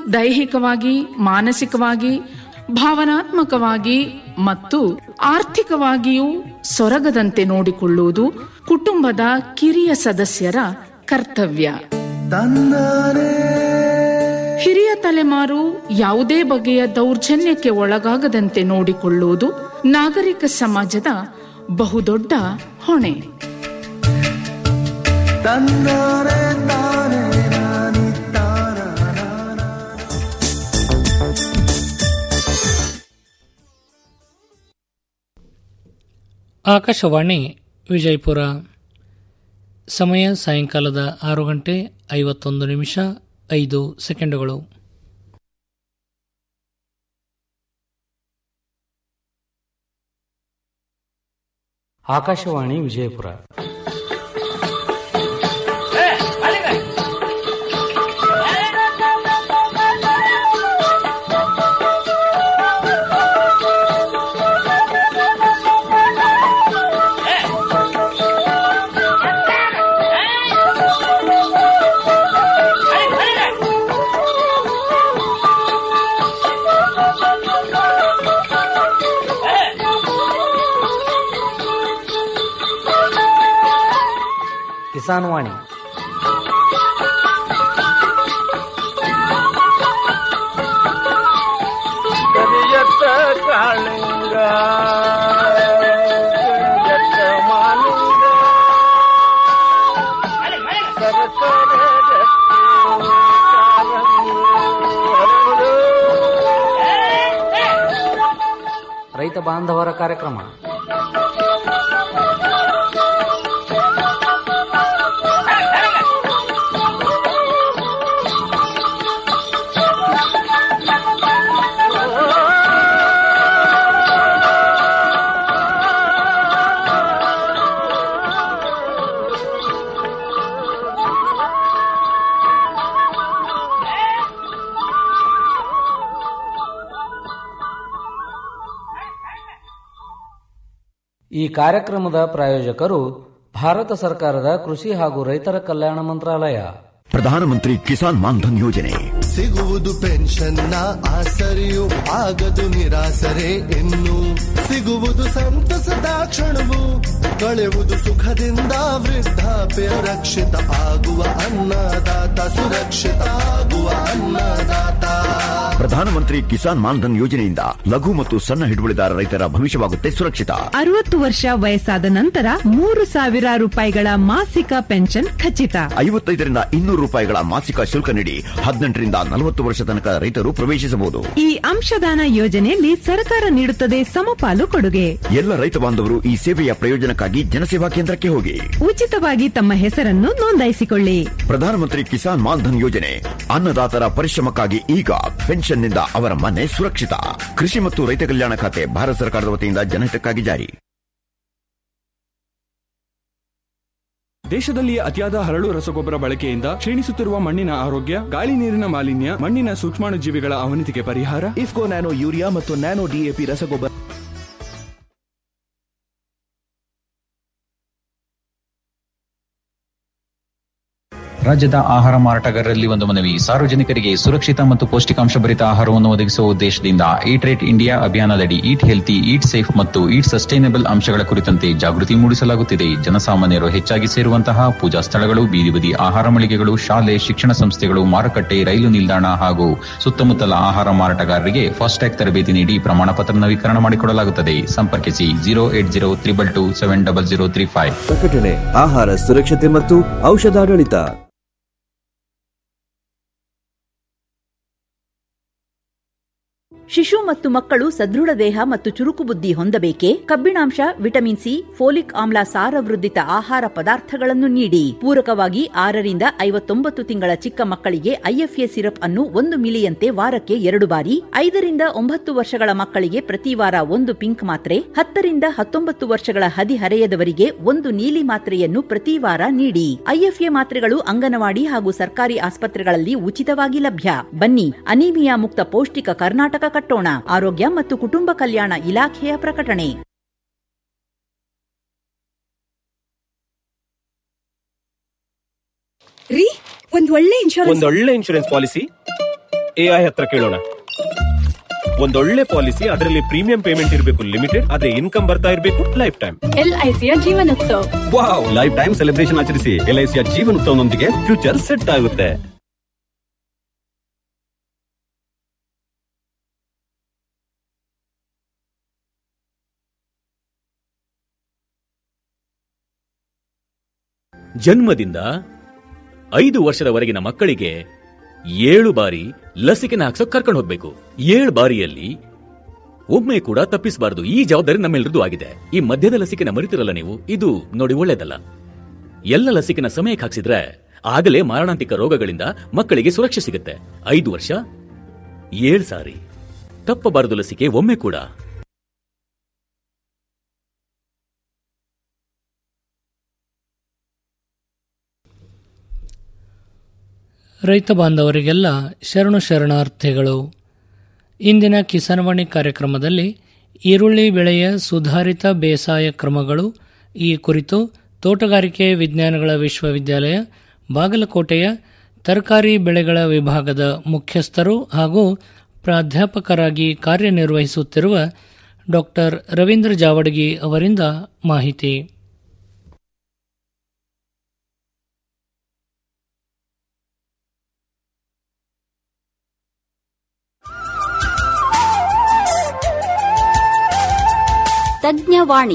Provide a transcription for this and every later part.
ದೈಹಿಕವಾಗಿ ಮಾನಸಿಕವಾಗಿ ಭಾವನಾತ್ಮಕವಾಗಿ ಮತ್ತು ಆರ್ಥಿಕವಾಗಿಯೂ ಸೊರಗದಂತೆ ನೋಡಿಕೊಳ್ಳುವುದು ಕುಟುಂಬದ ಕಿರಿಯ ಸದಸ್ಯರ ಕರ್ತವ್ಯ ಹಿರಿಯ ತಲೆಮಾರು ಯಾವುದೇ ಬಗೆಯ ದೌರ್ಜನ್ಯಕ್ಕೆ ಒಳಗಾಗದಂತೆ ನೋಡಿಕೊಳ್ಳುವುದು ನಾಗರಿಕ ಸಮಾಜದ ಬಹುದೊಡ್ಡ ಹೊಣೆ ಆಕಾಶವಾಣಿ ವಿಜಯಪುರ ಸಮಯ ಸಾಯಂಕಾಲದ ಆರು ಗಂಟೆ ಐವತ್ತೊಂದು ನಿಮಿಷ ಐದು ಸೆಕೆಂಡುಗಳು ಆಕಾಶವಾಣಿ ವಿಜಯಪುರ ಕಿಸಾನ್ ವಾಣಿ ಕರಿಯತ್ತ ಕಾಳಿಂಗ ಕರಿಯತ್ತ ಮಾಲಿಂಗ ಸರಸರ ರಕ್ತಿ ಕಾಲಂಗಿ ಹರಡು. ರೈತ ಬಾಂಧವರ ಕಾರ್ಯಕ್ರಮ ಈ ಕಾರ್ಯಕ್ರಮದ ಪ್ರಾಯೋಜಕರು ಭಾರತ ಸರ್ಕಾರದ ಕೃಷಿ ಹಾಗೂ ರೈತರ ಕಲ್ಯಾಣ ಮಂತ್ರಾಲಯ ಪ್ರಧಾನಮಂತ್ರಿ ಕಿಸಾನ್ ಮಾನ್ಧನ್ ಯೋಜನೆ ಸಿಗುವುದು ಪೆನ್ಷನ್ನ ಆಸರೆಯು ಆಗದು ನಿರಾಸರೆ ಇನ್ನು ಸಿಗುವುದು ಸಂತಸದ ಕ್ಷಣವು ಕಳೆಯುವುದು ಸುಖದಿಂದ ವೃದ್ಧಾಪ್ಯ ರಕ್ಷಿತ ಆಗುವ ಅನ್ನದಾತ ಸುರಕ್ಷಿತ ಆಗುವ ಅನ್ನದಾತ ಪ್ರಧಾನಮಂತ್ರಿ ಕಿಸಾನ್ ಮಾನ್ಧನ್ ಯೋಜನೆಯಿಂದ ಲಘು ಮತ್ತು ಸಣ್ಣ ಹಿಡುವಳಿದಾರ ರೈತರ ಭವಿಷ್ಯವಾಗುತ್ತೆ ಸುರಕ್ಷಿತ ಅರವತ್ತು ವರ್ಷ ವಯಸ್ಸಾದ ನಂತರ ಮೂರು ಸಾವಿರ ರೂಪಾಯಿಗಳ ಮಾಸಿಕ ಪೆನ್ಷನ್ ಖಚಿತ ಐವತ್ತೈದರಿಂದ ಇನ್ನೂರು ರೂಪಾಯಿಗಳ ಮಾಸಿಕ ಶುಲ್ಕ ನೀಡಿ ಹದಿನೆಂಟರಿಂದ ನಲವತ್ತು ವರ್ಷ ತನಕ ರೈತರು ಪ್ರವೇಶಿಸಬಹುದು ಈ ಅಂಶದಾನ ಯೋಜನೆಯಲ್ಲಿ ಸರ್ಕಾರ ನೀಡುತ್ತದೆ ಸಮಪಾಲು ಕೊಡುಗೆ ಎಲ್ಲ ರೈತ ಬಾಂಧವರು ಈ ಸೇವೆಯ ಪ್ರಯೋಜನಕ್ಕಾಗಿ ಜನಸೇವಾ ಕೇಂದ್ರಕ್ಕೆ ಹೋಗಿ ಉಚಿತವಾಗಿ ತಮ್ಮ ಹೆಸರನ್ನು ನೋಂದಾಯಿಸಿಕೊಳ್ಳಿ ಪ್ರಧಾನಮಂತ್ರಿ ಕಿಸಾನ್ ಮಾನ್ಧನ್ ಯೋಜನೆ ಅನ್ನದಾತರ ಪರಿಶ್ರಮಕ್ಕಾಗಿ ಈಗ ಪೆನ್ಷನ್ನಿಂದ ಅವರ ಮನೆ ಸುರಕ್ಷಿತ ಕೃಷಿ ಮತ್ತು ರೈತ ಕಲ್ಯಾಣ ಖಾತೆ ಭಾರತ ಸರ್ಕಾರದ ವತಿಯಿಂದ ಜನಹಿತಕ್ಕಾಗಿ ಜಾರಿ ದೇಶದಲ್ಲಿ ಅತಿಯಾದ ಹರಳು ರಸಗೊಬ್ಬರ ಬಳಕೆಯಿಂದ ಕ್ಷೀಣಿಸುತ್ತಿರುವ ಮಣ್ಣಿನ ಆರೋಗ್ಯ ಗಾಳಿ ನೀರಿನ ಮಾಲಿನ್ಯ ಮಣ್ಣಿನ ಸೂಕ್ಷ್ಮಾಣುಜೀವಿಗಳ ಅವನತಿಗೆ ಪರಿಹಾರ ಇಫ್ಕೋ ನ್ಯಾನೋ ಯೂರಿಯಾ ಮತ್ತು ನ್ಯಾನೋ ಡಿಎಪಿ ರಸಗೊಬ್ಬರ ರಾಜ್ಯದ ಆಹಾರ ಮಾರಾಟಗಾರರಲ್ಲಿ ಒಂದು ಮನವಿ ಸಾರ್ವಜನಿಕರಿಗೆ ಸುರಕ್ಷಿತ ಮತ್ತು ಪೌಷ್ಟಿಕಾಂಶ ಭರಿತ ಆಹಾರವನ್ನು ಒದಗಿಸುವ ಉದ್ದೇಶದಿಂದ ಈಟ್ ರೇಟ್ ಇಂಡಿಯಾ ಅಭಿಯಾನದಡಿ ಈಟ್ ಹೆಲ್ತಿ ಈಟ್ ಸೇಫ್ ಮತ್ತು ಈಟ್ ಸಸ್ಟೈನಬಲ್ ಅಂಶಗಳ ಕುರಿತಂತೆ ಜಾಗೃತಿ ಮೂಡಿಸಲಾಗುತ್ತಿದೆ ಜನಸಾಮಾನ್ಯರು ಹೆಚ್ಚಾಗಿ ಸೇರುವಂತಹ ಪೂಜಾ ಸ್ಥಳಗಳು ಬೀದಿ ಬದಿ ಆಹಾರ ಮಳಿಗೆಗಳು ಶಾಲೆ ಶಿಕ್ಷಣ ಸಂಸ್ಥೆಗಳು ಮಾರುಕಟ್ಟೆ ರೈಲು ನಿಲ್ದಾಣ ಹಾಗೂ ಸುತ್ತಮುತ್ತಲ ಆಹಾರ ಮಾರಾಟಗಾರರಿಗೆ ಫಾಸ್ಟ್ಯಾಗ್ ತರಬೇತಿ ನೀಡಿ ಪ್ರಮಾಣ ಪತ್ರ ನವೀಕರಣ ಮಾಡಿಕೊಡಲಾಗುತ್ತದೆ ಸಂಪರ್ಕಿಸಿ zero eight zero triple two seven double zero three five ಪ್ರಕಟಣೆ ಆಹಾರ ಸುರಕ್ಷತೆ ಮತ್ತು ಔಷಧಾಡಳಿತ ಶಿಶು ಮತ್ತು ಮಕ್ಕಳು ಸದೃಢ ದೇಹ ಮತ್ತು ಚುರುಕು ಬುದ್ಧಿ ಹೊಂದಬೇಕೆ ಕಬ್ಬಿಣಾಂಶ ವಿಟಮಿನ್ ಸಿ ಫೋಲಿಕ್ ಆಮ್ಲ ಸಾರವೃದ್ಧಿತ ಆಹಾರ ಪದಾರ್ಥಗಳನ್ನು ನೀಡಿ ಪೂರಕವಾಗಿ ಆರರಿಂದ ಐವತ್ತೊಂಬತ್ತು ತಿಂಗಳ ಚಿಕ್ಕ ಮಕ್ಕಳಿಗೆ ಐಎಫ್ಎ ಸಿರಪ್ ಅನ್ನು ಒಂದು ಮಿಲಿಯಂತೆ ವಾರಕ್ಕೆ ಎರಡು ಬಾರಿ ಐದರಿಂದ ಒಂಬತ್ತು ವರ್ಷಗಳ ಮಕ್ಕಳಿಗೆ ಪ್ರತಿ ವಾರ ಒಂದು ಪಿಂಕ್ ಮಾತ್ರೆ ಹತ್ತರಿಂದ ಹತ್ತೊಂಬತ್ತು ವರ್ಷಗಳ ಹದಿಹರೆಯದವರಿಗೆ ಒಂದು ನೀಲಿ ಮಾತ್ರೆಯನ್ನು ಪ್ರತಿ ವಾರ ನೀಡಿ ಐಎಫ್ಎ ಮಾತ್ರೆಗಳು ಅಂಗನವಾಡಿ ಹಾಗೂ ಸರ್ಕಾರಿ ಆಸ್ಪತ್ರೆಗಳಲ್ಲಿ ಉಚಿತವಾಗಿ ಲಭ್ಯ ಬನ್ನಿ ಅನೀಮಿಯಾ ಮುಕ್ತ ಪೌಷ್ಟಿಕ ಕರ್ನಾಟಕ ಕಟ್ಟೋಣ ಆರೋಗ್ಯ ಮತ್ತು ಕುಟುಂಬ ಕಲ್ಯಾಣ ಇಲಾಖೆಯ ಪ್ರಕಟಣೆ ರೀ ಒಂದ್ ಒಳ್ಳೆ ಇನ್ಶೂರೆನ್ಸ್ ಒಂದೊಳ್ಳೆ ಇನ್ಶೂರೆನ್ಸ್ ಪಾಲಿಸಿ ಎಐ ಹತ್ರ ಕೇಳೋಣ ಒಂದೊಳ್ಳೆ ಪಾಲಿಸಿ ಅದರಲ್ಲಿ ಪ್ರೀಮಿಯಂ ಪೇಮೆಂಟ್ ಇರಬೇಕು ಲಿಮಿಟೆಡ್ ಅದೇ ಇನ್ಕಮ್ ಬರ್ತಾ ಇರಬೇಕು ಲೈಫ್ ಟೈಮ್ ಎಲ್ಐಸಿಯ Jeevanotsav wow life time celebration ಆಚರಿಸಿ ಎಲ್ಐಸಿಯ ಜೀವನೋತ್ಸವನೊಂದಿಗೆ ಫ್ಯೂಚರ್ ಸೆಟ್ ಆಗುತ್ತೆ ಜನ್ಮದಿಂದ ಐದು ವರ್ಷದವರೆಗಿನ ಮಕ್ಕಳಿಗೆ ಏಳು ಬಾರಿ ಲಸಿಕೆನ ಹಾಕ್ಸೋಕ್ ಕರ್ಕೊಂಡು ಹೋಗ್ಬೇಕು ಏಳು ಬಾರಿಯಲ್ಲಿ ಒಮ್ಮೆ ಕೂಡ ತಪ್ಪಿಸಬಾರದು ಈ ಜವಾಬ್ದಾರಿ ನಮ್ಮೆಲ್ಲರದ್ದು ಆಗಿದೆ ಈ ಮಧ್ಯದ ಲಸಿಕೆನ ಮರಿತಿರಲ್ಲ ನೀವು ಇದು ನೋಡಿ ಒಳ್ಳೇದಲ್ಲ ಎಲ್ಲ ಲಸಿಕೆನ ಸಮಯಕ್ಕೆ ಹಾಕ್ಸಿದ್ರೆ ಆಗಲೇ ಮಾರಣಾಂತಿಕ ರೋಗಗಳಿಂದ ಮಕ್ಕಳಿಗೆ ಸುರಕ್ಷೆ ಸಿಗುತ್ತೆ ಐದು ವರ್ಷ ಏಳು ಸಾರಿ ತಪ್ಪಬಾರದು ಲಸಿಕೆ ಒಮ್ಮೆ ಕೂಡ ರೈತ ಬಾಂಧವರಿಗೆಲ್ಲ ಶರಣು ಶರಣಾರ್ಥಿಗಳು ಇಂದಿನ ಕಿಸಾನ್ವಾಣಿ ಕಾರ್ಯಕ್ರಮದಲ್ಲಿ ಈರುಳ್ಳಿ ಬೆಳೆಯ ಸುಧಾರಿತ ಬೇಸಾಯ ಕ್ರಮಗಳು ಈ ಕುರಿತು ತೋಟಗಾರಿಕೆ ವಿಜ್ಞಾನಗಳ ವಿಶ್ವವಿದ್ಯಾಲಯ ಬಾಗಲಕೋಟೆಯ ತರಕಾರಿ ಬೆಳೆಗಳ ವಿಭಾಗದ ಮುಖ್ಯಸ್ಥರು ಹಾಗೂ ಪ್ರಾಧ್ಯಾಪಕರಾಗಿ ಕಾರ್ಯನಿರ್ವಹಿಸುತ್ತಿರುವ ಡಾಕ್ಟರ್ ರವೀಂದ್ರ ಜಾವಡಗಿ ಅವರಿಂದ ಮಾಹಿತಿ ತಜ್ಞವಾಣಿ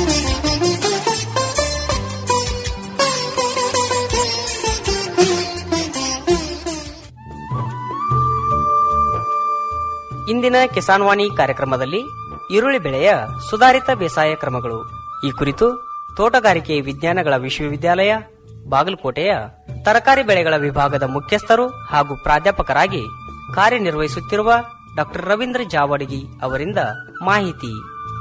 ಇಂದಿನ ಕಿಸಾನ್ವಾಣಿ ಕಾರ್ಯಕ್ರಮದಲ್ಲಿ ಈರುಳ್ಳಿ ಬೆಳೆಯ ಸುಧಾರಿತ ಬೇಸಾಯ ಕ್ರಮಗಳು ಈ ಕುರಿತು ತೋಟಗಾರಿಕೆ ವಿಜ್ಞಾನಗಳ ವಿಶ್ವವಿದ್ಯಾಲಯ ಬಾಗಲಕೋಟೆಯ ತರಕಾರಿ ಬೆಳೆಗಳ ವಿಭಾಗದ ಮುಖ್ಯಸ್ಥರು ಹಾಗೂ ಪ್ರಾಧ್ಯಾಪಕರಾಗಿ ಕಾರ್ಯನಿರ್ವಹಿಸುತ್ತಿರುವ ಡಾಕ್ಟರ್ ರವೀಂದ್ರ ಜಾವಡಗಿ ಅವರಿಂದ ಮಾಹಿತಿ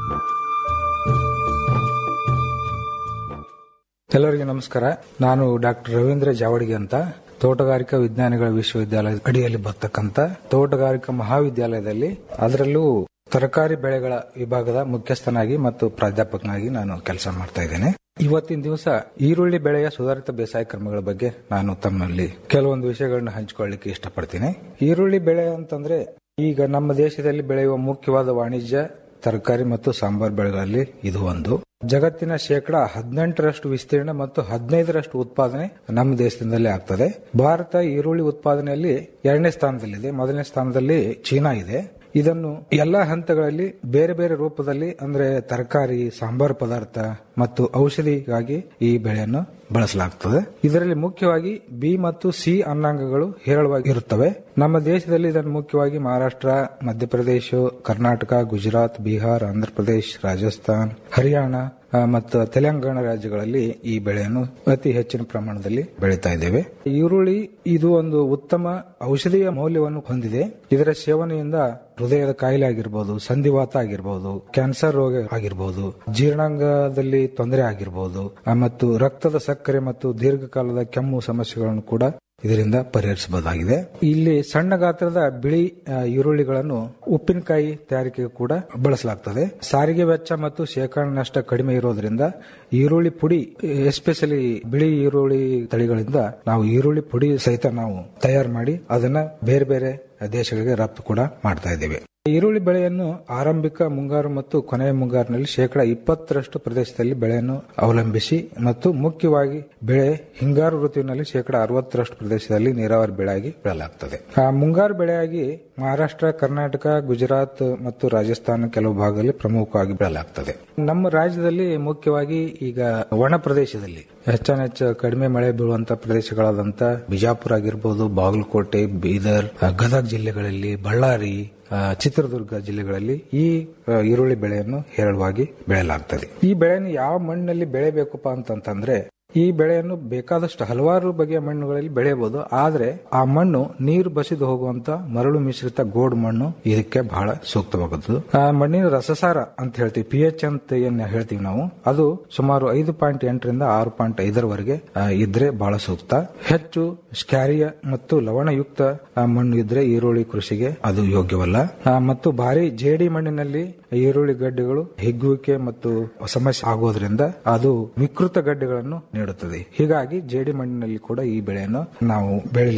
ಎಲ್ಲರಿಗೂ ನಮಸ್ಕಾರ ನಾನು ಡಾಕ್ಟರ್ ರವೀಂದ್ರ ಜಾವಡಿಗೆ ಅಂತ ತೋಟಗಾರಿಕಾ ವಿಜ್ಞಾನಿಗಳ ವಿಶ್ವವಿದ್ಯಾಲಯದ ಅಡಿಯಲ್ಲಿ ಬರ್ತಕ್ಕಂತ ತೋಟಗಾರಿಕಾ ಮಹಾವಿದ್ಯಾಲಯದಲ್ಲಿ ಅದರಲ್ಲೂ ತರಕಾರಿ ಬೆಳೆಗಳ ವಿಭಾಗದ ಮುಖ್ಯಸ್ಥನಾಗಿ ಮತ್ತು ಪ್ರಾಧ್ಯಾಪಕನಾಗಿ ನಾನು ಕೆಲಸ ಮಾಡ್ತಾ ಇದ್ದೇನೆ ಇವತ್ತಿನ ದಿವಸ ಈರುಳ್ಳಿ ಬೆಳೆಯ ಸುಧಾರಿತ ಬೇಸಾಯ ಕ್ರಮಗಳ ಬಗ್ಗೆ ನಾನು ತಮ್ಮಲ್ಲಿ ಕೆಲವೊಂದು ವಿಷಯಗಳನ್ನ ಹಂಚಿಕೊಳ್ಳಿಕ್ಕೆ ಇಷ್ಟಪಡ್ತೀನಿ ಈರುಳ್ಳಿ ಬೆಳೆ ಅಂತಂದ್ರೆ ಈಗ ನಮ್ಮ ದೇಶದಲ್ಲಿ ಬೆಳೆಯುವ ಮುಖ್ಯವಾದ ವಾಣಿಜ್ಯ ತರಕಾರಿ ಮತ್ತು ಸಾಂಬಾರ್ ಬೆಳೆಗಳಲ್ಲಿ ಇದು ಒಂದು ಜಗತ್ತಿನ ಶೇಕಡ ಹದಿನೆಂಟರಷ್ಟು ವಿಸ್ತೀರ್ಣ ಮತ್ತು ಹದಿನೈದರಷ್ಟು ಉತ್ಪಾದನೆ ನಮ್ಮ ದೇಶದಿಂದಲೇ ಆಗ್ತದೆ ಭಾರತ ಈರುಳ್ಳಿ ಉತ್ಪಾದನೆಯಲ್ಲಿ ಎರಡನೇ ಸ್ಥಾನದಲ್ಲಿದೆ ಮೊದಲನೇ ಸ್ಥಾನದಲ್ಲಿ ಚೀನಾ ಇದೆ ಇದನ್ನು ಎಲ್ಲಾ ಹಂತಗಳಲ್ಲಿ ಬೇರೆ ಬೇರೆ ರೂಪದಲ್ಲಿ ಅಂದ್ರೆ ತರಕಾರಿ ಸಾಂಬಾರ್ ಪದಾರ್ಥ ಮತ್ತು ಔಷಧಿಗಾಗಿ ಈ ಬೆಳೆಯನ್ನು ಬಳಸಲಾಗುತ್ತದೆ ಇದರಲ್ಲಿ ಮುಖ್ಯವಾಗಿ ಬಿ ಮತ್ತು ಸಿ ಅನ್ನಾಂಗಗಳು ಹೇರಳವಾಗಿ ಇರುತ್ತವೆ ನಮ್ಮ ದೇಶದಲ್ಲಿ ಇದನ್ನು ಮುಖ್ಯವಾಗಿ ಮಹಾರಾಷ್ಟ್ರ ಮಧ್ಯಪ್ರದೇಶ ಕರ್ನಾಟಕ ಗುಜರಾತ್ ಬಿಹಾರ್ ಆಂಧ್ರಪ್ರದೇಶ್ ರಾಜಸ್ಥಾನ್ ಹರಿಯಾಣ ಆ, ಮತ್ತು ತೆಲಂಗಾಣ ರಾಜ್ಯಗಳಲ್ಲಿ ಈ ಬೆಳೆಯನ್ನು ಅತಿ ಹೆಚ್ಚಿನ ಪ್ರಮಾಣದಲ್ಲಿ ಬೆಳೀತಾ ಇದ್ದೇವೆ ಈರುಳ್ಳಿ ಇದು ಒಂದು ಉತ್ತಮ ಔಷಧೀಯ ಮೌಲ್ಯವನ್ನು ಹೊಂದಿದೆ ಇದರ ಸೇವನೆಯಿಂದ ಹೃದಯದ ಕಾಯಿಲೆ ಆಗಿರ್ಬೋದು ಸಂಧಿವಾತ ಆಗಿರ್ಬೋದು ಕ್ಯಾನ್ಸರ್ ರೋಗ ಆಗಿರ್ಬೋದು ಜೀರ್ಣಾಂಗದಲ್ಲಿ ತೊಂದರೆ ಆಗಿರ್ಬೋದು ಆ, ಮತ್ತು ರಕ್ತದ ಸಕ್ಕರೆ ಮತ್ತು ದೀರ್ಘಕಾಲದ ಕೆಮ್ಮು ಸಮಸ್ಯೆಗಳನ್ನು ಕೂಡ ಇದರಿಂದ ಪರಿಹರಿಸಬಹುದಾಗಿದೆ ಇಲ್ಲಿ ಸಣ್ಣ ಗಾತ್ರದ ಬಿಳಿ ಆ, ಈರುಳ್ಳಿಗಳನ್ನು ಉಪ್ಪಿನಕಾಯಿ ತಯಾರಿಕೆಗೆ ಕೂಡ ಬಳಸಲಾಗ್ತದೆ ಸಾರಿಗೆ ವೆಚ್ಚ ಮತ್ತು ಶೇಖರಣೆ ನಷ್ಟ ಕಡಿಮೆ ಇರೋದ್ರಿಂದ ಈರುಳ್ಳಿ ಪುಡಿ ಎಸ್ಪೆಷಲಿ ಬಿಳಿ ಈರುಳ್ಳಿ ತಳಿಗಳಿಂದ ನಾವು ಈರುಳ್ಳಿ ಪುಡಿ ಸಹಿತ ನಾವು ತಯಾರು ಮಾಡಿ ಅದನ್ನ ಬೇರೆ ಬೇರೆ ದೇಶಗಳಿಗೆ ರಫ್ತು ಕೂಡ ಮಾಡ್ತಾ ಇದ್ದೇವೆ ಈರುಳ್ಳಿ ಬೆಳೆಯನ್ನು ಆರಂಭಿಕ ಮುಂಗಾರು ಮತ್ತು ಕೊನೆಯ ಮುಂಗಾರಿನಲ್ಲಿ ಶೇಕಡ ಇಪ್ಪತ್ತರಷ್ಟು ಪ್ರದೇಶದಲ್ಲಿ ಬೆಳೆಯನ್ನು ಅವಲಂಬಿಸಿ ಮತ್ತು ಮುಖ್ಯವಾಗಿ ಬೆಳೆ ಹಿಂಗಾರು ಋತುವಿನಲ್ಲಿ ಶೇಕಡ ಅರವತ್ತರಷ್ಟು ಪ್ರದೇಶದಲ್ಲಿ ನೀರಾವರಿ ಬೆಳೆಯಾಗಿ ಬೆಳೆಯಲಾಗುತ್ತದೆ ಆ ಮುಂಗಾರು ಬೆಳೆಯಾಗಿ ಮಹಾರಾಷ್ಟ್ರ ಕರ್ನಾಟಕ ಗುಜರಾತ್ ಮತ್ತು ರಾಜಸ್ಥಾನ ಕೆಲವು ಭಾಗದಲ್ಲಿ ಪ್ರಮುಖವಾಗಿ ಬೆಳೆಯಲಾಗುತ್ತದೆ ನಮ್ಮ ರಾಜ್ಯದಲ್ಲಿ ಮುಖ್ಯವಾಗಿ ಈಗ ಒಣ ಪ್ರದೇಶದಲ್ಲಿ ಹೆಚ್ಚಾನೆಚ್ಚು ಕಡಿಮೆ ಮಳೆ ಬೀಳುವಂತ ಪ್ರದೇಶಗಳಾದಂತ ಬಿಜಾಪುರ ಆಗಿರ್ಬೋದು ಬಾಗಲಕೋಟೆ ಬೀದರ್ ಆ, ಗದಗ ಜಿಲ್ಲೆಗಳಲ್ಲಿ ಬಳ್ಳಾರಿ ಆ, ಚಿತ್ರದುರ್ಗ ಜಿಲ್ಲೆಗಳಲ್ಲಿ ಈ ಆ, ಈರುಳ್ಳಿ ಬೆಳೆಯನ್ನು ಹೇರಳವಾಗಿ ಬೆಳೆಯಲಾಗುತ್ತದೆ ಈ ಬೆಳೆಯನ್ನು ಯಾವ ಮಣ್ಣಿನಲ್ಲಿ ಬೆಳೆಯಬೇಕಪ್ಪ ಅಂತಂತಂದ್ರೆ ಈ ಬೆಳೆಯನ್ನು ಬೇಕಾದಷ್ಟು ಹಲವಾರು ಬಗೆಯ ಮಣ್ಣುಗಳಲ್ಲಿ ಬೆಳೆಯಬಹುದು ಆದ್ರೆ ಆ ಮಣ್ಣು ನೀರು ಬಸಿದು ಹೋಗುವಂತ ಮರಳು ಮಿಶ್ರಿತ ಗೋಡು ಮಣ್ಣು ಇದಕ್ಕೆ ಬಹಳ ಸೂಕ್ತವಾಗುತ್ತದೆ ಆ ಮಣ್ಣಿನ ರಸಸಾರ ಅಂತ ಹೇಳ್ತೀವಿ ಪಿ ಎಚ್ ಅಂತ ಏನ್ ಹೇಳ್ತೀವಿ ನಾವು ಅದು ಸುಮಾರು ಐದು ಪಾಯಿಂಟ್ ಎಂಟರಿಂದ ಆರು ಪಾಯಿಂಟ್ ಐದರವರೆಗೆ ಆ, ಇದ್ರೆ ಬಹಳ ಸೂಕ್ತ ಹೆಚ್ಚು ಸ್ಕ್ಯಾರಿಯ ಮತ್ತು ಲವಣಯುಕ್ತ ಆ, ಮಣ್ಣು ಇದ್ರೆ ಈರುಳ್ಳಿ ಕೃಷಿಗೆ ಅದು ಯೋಗ್ಯವಲ್ಲ ಆ, ಮತ್ತು ಭಾರಿ ಜೇಡಿ ಮಣ್ಣಿನಲ್ಲಿ ಈರುಳ್ಳಿ ಗಡ್ಡೆಗಳು ಹಿಗ್ಗುವಿಕೆ ಮತ್ತು ಸಮಸ್ಯೆ ಆಗೋದ್ರಿಂದ ಅದು ವಿಕೃತ ಗಡ್ಡೆಗಳನ್ನು ನೀಡುತ್ತದೆ ಹೀಗಾಗಿ ಜೇಡಿ ಮಣ್ಣಿನಲ್ಲಿ ಕೂಡ ಈ ಬೆಳೆಯನ್ನು ನಾವು ಬೆಳಿಲಿಕ್ಕೆ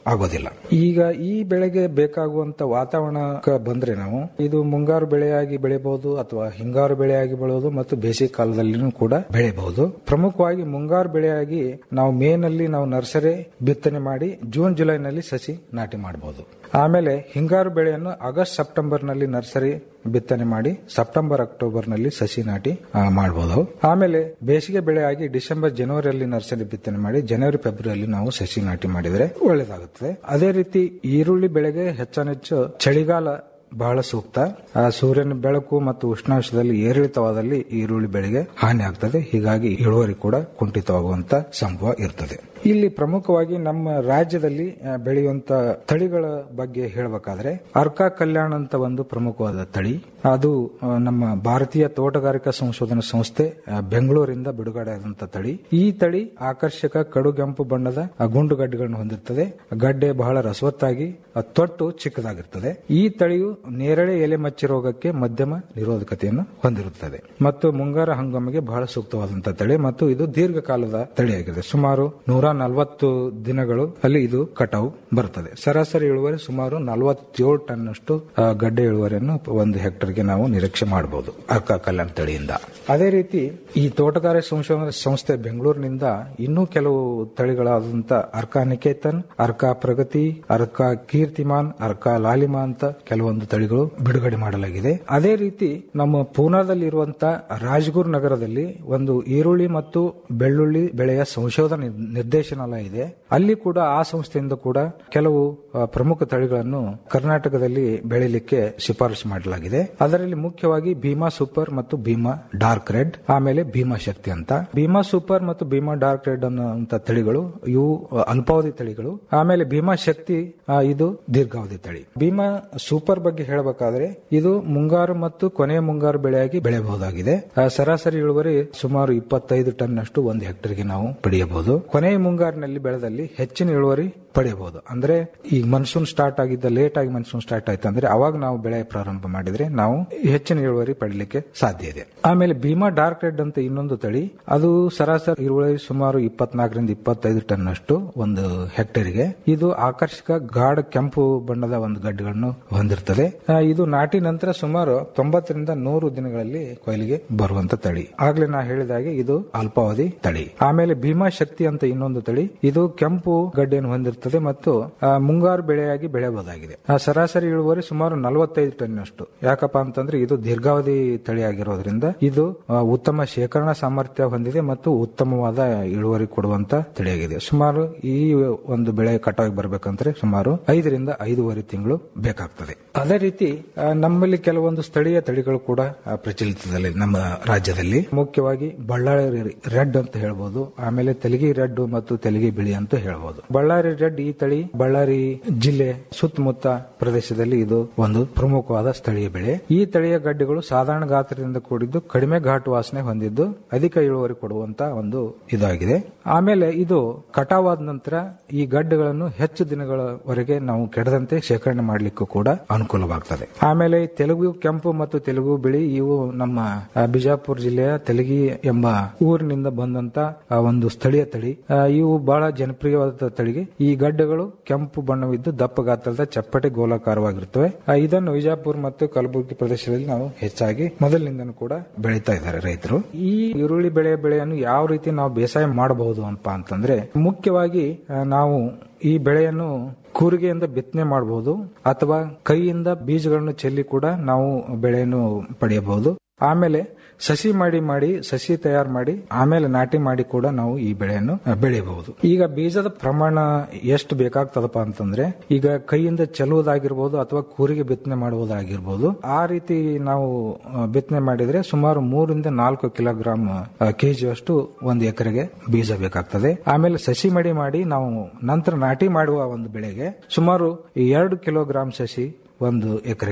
ಆಗೋದಿಲ್ಲ ಈಗ ಈ ಬೆಳೆಗೆ ಬೇಕಾಗುವಂತ ವಾತಾವರಣಕ್ಕೆ ಬಂದ್ರೆ ನಾವು ಇದು ಮುಂಗಾರು ಬೆಳೆಯಾಗಿ ಬೆಳೆಯಬಹುದು ಅಥವಾ ಹಿಂಗಾರು ಬೆಳೆಯಾಗಿ ಬೆಳೆಯಬಹುದು ಮತ್ತು ಬೇಸಿಗೆ ಕಾಲದಲ್ಲಿನೂ ಕೂಡ ಬೆಳೆಯಬಹುದು ಪ್ರಮುಖವಾಗಿ ಮುಂಗಾರು ಬೆಳೆಯಾಗಿ ನಾವು ಮೇ ನಲ್ಲಿ ನಾವು ನರ್ಸರಿ ಬಿತ್ತನೆ ಮಾಡಿ ಜೂನ್ ಜುಲೈನಲ್ಲಿ ಸಸಿ ನಾಟಿ ಮಾಡಬಹುದು ಆಮೇಲೆ ಹಿಂಗಾರು ಬೆಳೆಯನ್ನು ಆಗಸ್ಟ್ ಸೆಪ್ಟೆಂಬರ್ ನಲ್ಲಿ ನರ್ಸರಿ ಬಿತ್ತನೆ ಮಾಡಿ ಸೆಪ್ಟೆಂಬರ್ ಅಕ್ಟೋಬರ್ ನಲ್ಲಿ ಸಸಿ ನಾಟಿ ಮಾಡಬಹುದು ಆಮೇಲೆ ಬೇಸಿಗೆ ಬೆಳೆಯಾಗಿ ಡಿಸೆಂಬರ್ ಜನವರಿಯಲ್ಲಿ ನರ್ಸರಿ ಬಿತ್ತನೆ ಮಾಡಿ ಜನವರಿ ಫೆಬ್ರವರಿಯಲ್ಲಿ ನಾವು ಸಸಿ ನಾಟಿ ಮಾಡಿದರೆ ಒಳ್ಳೆಯದಾಗುತ್ತದೆ ಅದೇ ರೀತಿ ಈರುಳ್ಳಿ ಬೆಳೆಗೆ ಹೆಚ್ಚಾನೆಚ್ಚು ಚಳಿಗಾಲ ಬಹಳ ಸೂಕ್ತ ಆ ಸೂರ್ಯನ ಬೆಳಕು ಮತ್ತು ಉಷ್ಣಾಂಶದಲ್ಲಿ ಏರಿಳಿತವಾದಲ್ಲಿ ಈರುಳ್ಳಿ ಬೆಳೆಗೆ ಹಾನಿ ಆಗ್ತದೆ ಹೀಗಾಗಿ ಇಳುವರಿ ಕೂಡ ಕುಂಠಿತವಾಗುವಂತ ಸಂಭವ ಇರ್ತದೆ ಇಲ್ಲಿ ಪ್ರಮುಖವಾಗಿ ನಮ್ಮ ರಾಜ್ಯದಲ್ಲಿ ಆ, ಬೆಳೆಯುವಂತ ತಳಿಗಳ ಬಗ್ಗೆ ಹೇಳಬೇಕಾದ್ರೆ ಅರ್ಕಾ ಕಲ್ಯಾಣ ಅಂತ ಒಂದು ಪ್ರಮುಖವಾದ ತಳಿ ಅದು ಆ, ನಮ್ಮ ಭಾರತೀಯ ತೋಟಗಾರಿಕಾ ಸಂಶೋಧನಾ ಸಂಸ್ಥೆ ಆ, ಬೆಂಗಳೂರಿಂದ ಬಿಡುಗಡೆ ಆದಂತ ತಳಿ ಈ ತಳಿ ಆಕರ್ಷಕ ಕಡುಗೆಂಪು ಬಣ್ಣದ ಆ, ಗುಂಡು ಗಡ್ಡೆಗಳನ್ನು ಹೊಂದಿರುತ್ತದೆ ಗಡ್ಡೆ ಬಹಳ ರಸವತ್ತಾಗಿ ಆ, ತೊಟ್ಟು ಚಿಕ್ಕದಾಗಿರುತ್ತದೆ ಈ ತಳಿಯು ನೇರಳೆ ಎಲೆ ಮಚ್ಚಿ ರೋಗಕ್ಕೆ ಮಧ್ಯಮ ನಿರೋಧಕತೆಯನ್ನು ಹೊಂದಿರುತ್ತದೆ ಮತ್ತು ಮುಂಗಾರ ಹಂಗಾಮಿಗೆ ಬಹಳ ಸೂಕ್ತವಾದಂತಹ ತಳಿ ಮತ್ತು ಇದು ದೀರ್ಘಕಾಲದ ತಳಿಯಾಗಿದೆ ಸುಮಾರು ನೂರ ನಲವತ್ತು ದಿನಗಳು ಅಲ್ಲಿ ಇದು ಕಟಾವು ಬರುತ್ತದೆ ಸರಾಸರಿ ಇಳುವರಿ ಸುಮಾರು ನಲವತ್ತೇಳು ಟನ್ ಅಷ್ಟು ಆ, ಗಡ್ಡೆ ಇಳುವರಿಯನ್ನು ಒಂದು ಹೆಕ್ಟರ್ಗೆ ನಾವು ನಿರೀಕ್ಷೆ ಮಾಡಬಹುದು ಅರ್ಕಾ ಕಲ್ಯಾಣ ತಳಿಯಿಂದ ಅದೇ ರೀತಿ ಈ ತೋಟಗಾರಿಕೆ ಸಂಶೋಧನಾ ಸಂಸ್ಥೆ ಬೆಂಗಳೂರಿನಿಂದ ಇನ್ನೂ ಕೆಲವು ತಳಿಗಳಾದಂತ ಅರ್ಕಾ ನಿಕೇತನ್ ಅರ್ಕಾ ಪ್ರಗತಿ ಅರ್ಕಾ ಕೀರ್ತಿಮಾನ್ ಅರ್ಕಾ ಲಾಲಿಮಾ ಅಂತ ಕೆಲವೊಂದು ತಳಿಗಳು ಬಿಡುಗಡೆ ಮಾಡಲಾಗಿದೆ ಅದೇ ರೀತಿ ನಮ್ಮ ಪೂನಾದಲ್ಲಿರುವಂತ ರಾಜ್ಗುರ್ ನಗರದಲ್ಲಿ ಒಂದು ಈರುಳ್ಳಿ ಮತ್ತು ಬೆಳ್ಳುಳ್ಳಿ ಬೆಳೆಯ ಸಂಶೋಧನಾ ನಿರ್- ನಿರ್ದೇಶನಾಲಯ ಇದೆ ಅಲ್ಲಿ ಕೂಡ ಆ ಸಂಸ್ಥೆಯಿಂದ ಕೂಡ ಕೆಲವು ಆ, ಪ್ರಮುಖ ತಳಿಗಳನ್ನು ಕರ್ನಾಟಕದಲ್ಲಿ ಬೆಳೆಯಲಿಕ್ಕೆ ಶಿಫಾರಸು ಮಾಡಲಾಗಿದೆ ಅದರಲ್ಲಿ ಮುಖ್ಯವಾಗಿ ಭೀಮಾ ಸೂಪರ್ ಮತ್ತು ಭೀಮಾ ಡಾರ್ಕ್ ರೆಡ್ ಆಮೇಲೆ ಭೀಮಾ ಶಕ್ತಿ ಅಂತ ಭೀಮಾ ಸೂಪರ್ ಮತ್ತು ಭೀಮಾ ಡಾರ್ಕ್ ರೆಡ್ ಅನ್ನುವಂತ ತಳಿಗಳು ಇವು ಆ, ಅಲ್ಪಾವಧಿ ತಳಿಗಳು ಆಮೇಲೆ ಭೀಮಾ ಶಕ್ತಿ ಆ, ಇದು ದೀರ್ಘಾವಧಿ ತಳಿ ಭೀಮಾ ಸೂಪರ್ ಬಗ್ಗೆ ಹೇಳಬೇಕಾದ್ರೆ ಇದು ಮುಂಗಾರು ಮತ್ತು ಕೊನೆಯ ಮುಂಗಾರು ಬೆಳೆಯಾಗಿ ಬೆಳೆಯಬಹುದಾಗಿದೆ ಆ, ಸರಾಸರಿ ಇಳುವರಿ ಸುಮಾರು ಇಪ್ಪತ್ತೈದು ಟನ್ ಅಷ್ಟು ಒಂದು ಹೆಕ್ಟರ್ಗೆ ನಾವು ಪಡೆಯಬಹುದು ಕೊನೆಯ ಮುಂಗಾರಿನಲ್ಲಿ ಬೆಳೆದಲ್ಲಿ ಹೆಚ್ಚಿನ ಇಳುವರಿ ಪಡೆಯಬಹುದು ಅಂದ್ರೆ ಈಗ ಮನ್ಸೂನ್ ಸ್ಟಾರ್ಟ್ ಆಗಿದ್ದ ಲೇಟ್ ಆಗಿ ಮನ್ಸೂನ್ ಸ್ಟಾರ್ಟ್ ಆಯ್ತು ಅಂದ್ರೆ ಅವಾಗ ನಾವು ಬೆಳೆ ಪ್ರಾರಂಭ ಮಾಡಿದ್ರೆ ನಾವು ಹೆಚ್ಚಿನ ಇಳುವರಿ ಪಡಲಿಕ್ಕೆ ಸಾಧ್ಯ ಇದೆ ಆಮೇಲೆ ಭೀಮಾ ಡಾರ್ಕ್ ರೆಡ್ ಅಂತ ಇನ್ನೊಂದು ತಳಿ ಅದು ಸರಾಸರಿ ಇಳುವರಿ ಸುಮಾರು ಇಪ್ಪತ್ನಾಲ್ಕರಿಂದ ಇಪ್ಪತ್ತೈದು ಟನ್ ಅಷ್ಟು ಒಂದು ಹೆಕ್ಟೇರ್ಗೆ ಇದು ಆಕರ್ಷಕ ಗಾಢ ಕೆಂಪು ಬಣ್ಣದ ಒಂದು ಗಡ್ಡೆಗಳನ್ನು ಹೊಂದಿರ್ತದೆ ಆ, ಇದು ನಾಟಿ ನಂತರ ಸುಮಾರು ತೊಂಬತ್ತರಿಂದ ನೂರು ದಿನಗಳಲ್ಲಿ ಕೊಯ್ಲಿಗೆ ಬರುವಂತ ತಳಿ ಆಗ್ಲೇ ನಾ ಹೇಳಿದಾಗೆ ಇದು ಅಲ್ಪಾವಧಿ ತಳಿ ಆಮೇಲೆ ಭೀಮಾ ಶಕ್ತಿ ಅಂತ ಇನ್ನೊಂದು ತಳಿ ಇದು ಕೆಂಪು ಗಡ್ಡೆಯನ್ನು ಹೊಂದಿರ್ತದೆ ಮತ್ತು ಆ, ಮುಂಗಾರು ಬೆಳೆಯಾಗಿ ಬೆಳೆಯಬಹುದಾಗಿದೆ ಆ, ಸರಾಸರಿ ಇಳುವರಿ ಸುಮಾರು ನಲವತ್ತೈದು ಟನ್ ಅಷ್ಟು ಯಾಕಪ್ಪ ಅಂತಂದ್ರೆ ಇದು ದೀರ್ಘಾವಧಿ ತಳಿಯಾಗಿರೋದ್ರಿಂದ ಇದು ಆ, ಉತ್ತಮ ಶೇಖರಣಾ ಸಾಮರ್ಥ್ಯ ಹೊಂದಿದೆ ಮತ್ತು ಉತ್ತಮವಾದ ಇಳುವರಿ ಕೊಡುವಂತ ತಳಿಯಾಗಿದೆ ಸುಮಾರು ಈ ಒಂದು ಬೆಳೆ ಕಟಾವಿಗೆ ಬರಬೇಕಂದ್ರೆ ಸುಮಾರು ಐದರಿಂದ ಐದೂವರೆ ತಿಂಗಳು ಬೇಕಾಗ್ತದೆ ಅದೇ ರೀತಿ ಆ, ನಮ್ಮಲ್ಲಿ ಕೆಲವೊಂದು ಸ್ಥಳೀಯ ತಳಿಗಳು ಕೂಡ ಆ, ಪ್ರಚಲಿತದಲ್ಲಿ ನಮ್ಮ ರಾಜ್ಯದಲ್ಲಿ ಮುಖ್ಯವಾಗಿ ಬಳ್ಳಾರಿ ರೆಡ್ ಅಂತ ಹೇಳ್ಬೋದು ಆಮೇಲೆ ತೆಲಗಿ ರೆಡ್ ಮತ್ತು ತೆಲಗಿ ಬಿಳಿ ಅಂತ ಹೇಳ್ಬೋದು ಬಳ್ಳಾರಿ ರೆಡ್ ಈ ತಳಿ ಬಳ್ಳಾರಿ ಜಿಲ್ಲೆ ಸುತ್ತಮುತ್ತ ಪ್ರದೇಶದಲ್ಲಿ ಇದು ಒಂದು ಪ್ರಮುಖವಾದ ಸ್ಥಳೀಯ ಬೆಳೆ ಈ ತಳಿಯ ಗಡ್ಡೆಗಳು ಸಾಧಾರಣ ಗಾತ್ರದಿಂದ ಕೂಡಿದ್ದು ಕಡಿಮೆ ಘಾಟು ವಾಸನೆ ಹೊಂದಿದ್ದು ಅಧಿಕ ಇಳುವರಿ ಕೊಡುವಂತ ಒಂದು ಇದಾಗಿದೆ ಆಮೇಲೆ ಇದು ಕಟಾವಾದ ನಂತರ ಈ ಗಡ್ಡೆಗಳನ್ನು ಹೆಚ್ಚು ದಿನಗಳವರೆಗೆ ನಾವು ಕೆಡದಂತೆ ಶೇಖರಣೆ ಮಾಡಲಿಕ್ಕೂ ಕೂಡ ಅನುಕೂಲವಾಗ್ತದೆ ಆಮೇಲೆ ತೆಲುಗು ಕೆಂಪು ಮತ್ತು ತೆಲುಗು ಬಿಳಿ ಇವು ನಮ್ಮ ಆ, ಬಿಜಾಪುರ ಜಿಲ್ಲೆಯ ತೆಲಗಿ ಎಂಬ ಊರಿನಿಂದ ಬಂದಂತ ಆ, ಒಂದು ಸ್ಥಳೀಯ ತಳಿ ಆ, ಇವು ಬಹಳ ಜನಪ್ರಿಯವಾದ ತಳಿಗೆ ಈ ಗಡ್ಡೆಗಳು ಕೆಂಪು ಬಣ್ಣವಿದ್ದು ದಪ್ಪ ಗಾತ್ರದ ಚಪ್ಪಟೆ ಗೋಲಾಕಾರವಾಗಿರುತ್ತವೆ ಆ, ಇದನ್ನು ವಿಜಾಪುರ ಮತ್ತು ಕಲಬುರಗಿ ಪ್ರದೇಶದಲ್ಲಿ ನಾವು ಹೆಚ್ಚಾಗಿ ಮೊದಲಿನಿಂದನೂ ಕೂಡ ಬೆಳೀತಾ ಇದ್ದಾರೆ ರೈತರು ಈ ಈರುಳ್ಳಿ ಬೆಳೆ ಬೆಳೆಯನ್ನು ಯಾವ ರೀತಿ ನಾವು ಬೇಸಾಯ ಮಾಡಬಹುದು ಅಂತ ಅಂತಂದ್ರೆ ಮುಖ್ಯವಾಗಿ ಆ, ನಾವು ಈ ಬೆಳೆಯನ್ನು ಕೂರಿಗೆಯಿಂದ ಬಿತ್ತನೆ ಮಾಡಬಹುದು ಅಥವಾ ಕೈಯಿಂದ ಬೀಜಗಳನ್ನು ಚೆಲ್ಲಿ ಕೂಡ ನಾವು ಬೆಳೆಯನ್ನು ಪಡೆಯಬಹುದು ಆಮೇಲೆ ಸಸಿ ಮಾಡಿ ಮಾಡಿ ಸಸಿ ತಯಾರು ಮಾಡಿ ಆಮೇಲೆ ನಾಟಿ ಮಾಡಿ ಕೂಡ ನಾವು ಈ ಬೆಳೆಯನ್ನು ಆ, ಬೆಳೆಯಬಹುದು ಈಗ ಬೀಜದ ಪ್ರಮಾಣ ಎಷ್ಟು ಬೇಕಾಗ್ತದಪ್ಪ ಅಂತಂದ್ರೆ ಈಗ ಕೈಯಿಂದ ಚೆಲ್ಲುವುದಾಗಿರ್ಬೋದು ಅಥವಾ ಕೂರಿಗೆ ಬಿತ್ತನೆ ಮಾಡುವುದಾಗಿರ್ಬೋದು ಆ ರೀತಿ ನಾವು ಆ, ಬಿತ್ತನೆ ಮಾಡಿದ್ರೆ ಸುಮಾರು ಮೂರಿಂದ ನಾಲ್ಕು ಕಿಲೋಗ್ರಾಂ ಕೆಜಿ ಅಷ್ಟು ಒಂದು ಎಕರೆಗೆ ಬೀಜ ಬೇಕಾಗ್ತದೆ ಆಮೇಲೆ ಸಸಿ ಮಡಿ ಮಾಡಿ ನಾವು ನಂತರ ನಾಟಿ ಮಾಡುವ ಒಂದು ಬೆಳೆಗೆ ಸುಮಾರು ಎರಡು ಕಿಲೋಗ್ರಾಂ ಸಸಿ ಒಂದು ಎಕರೆಗೆ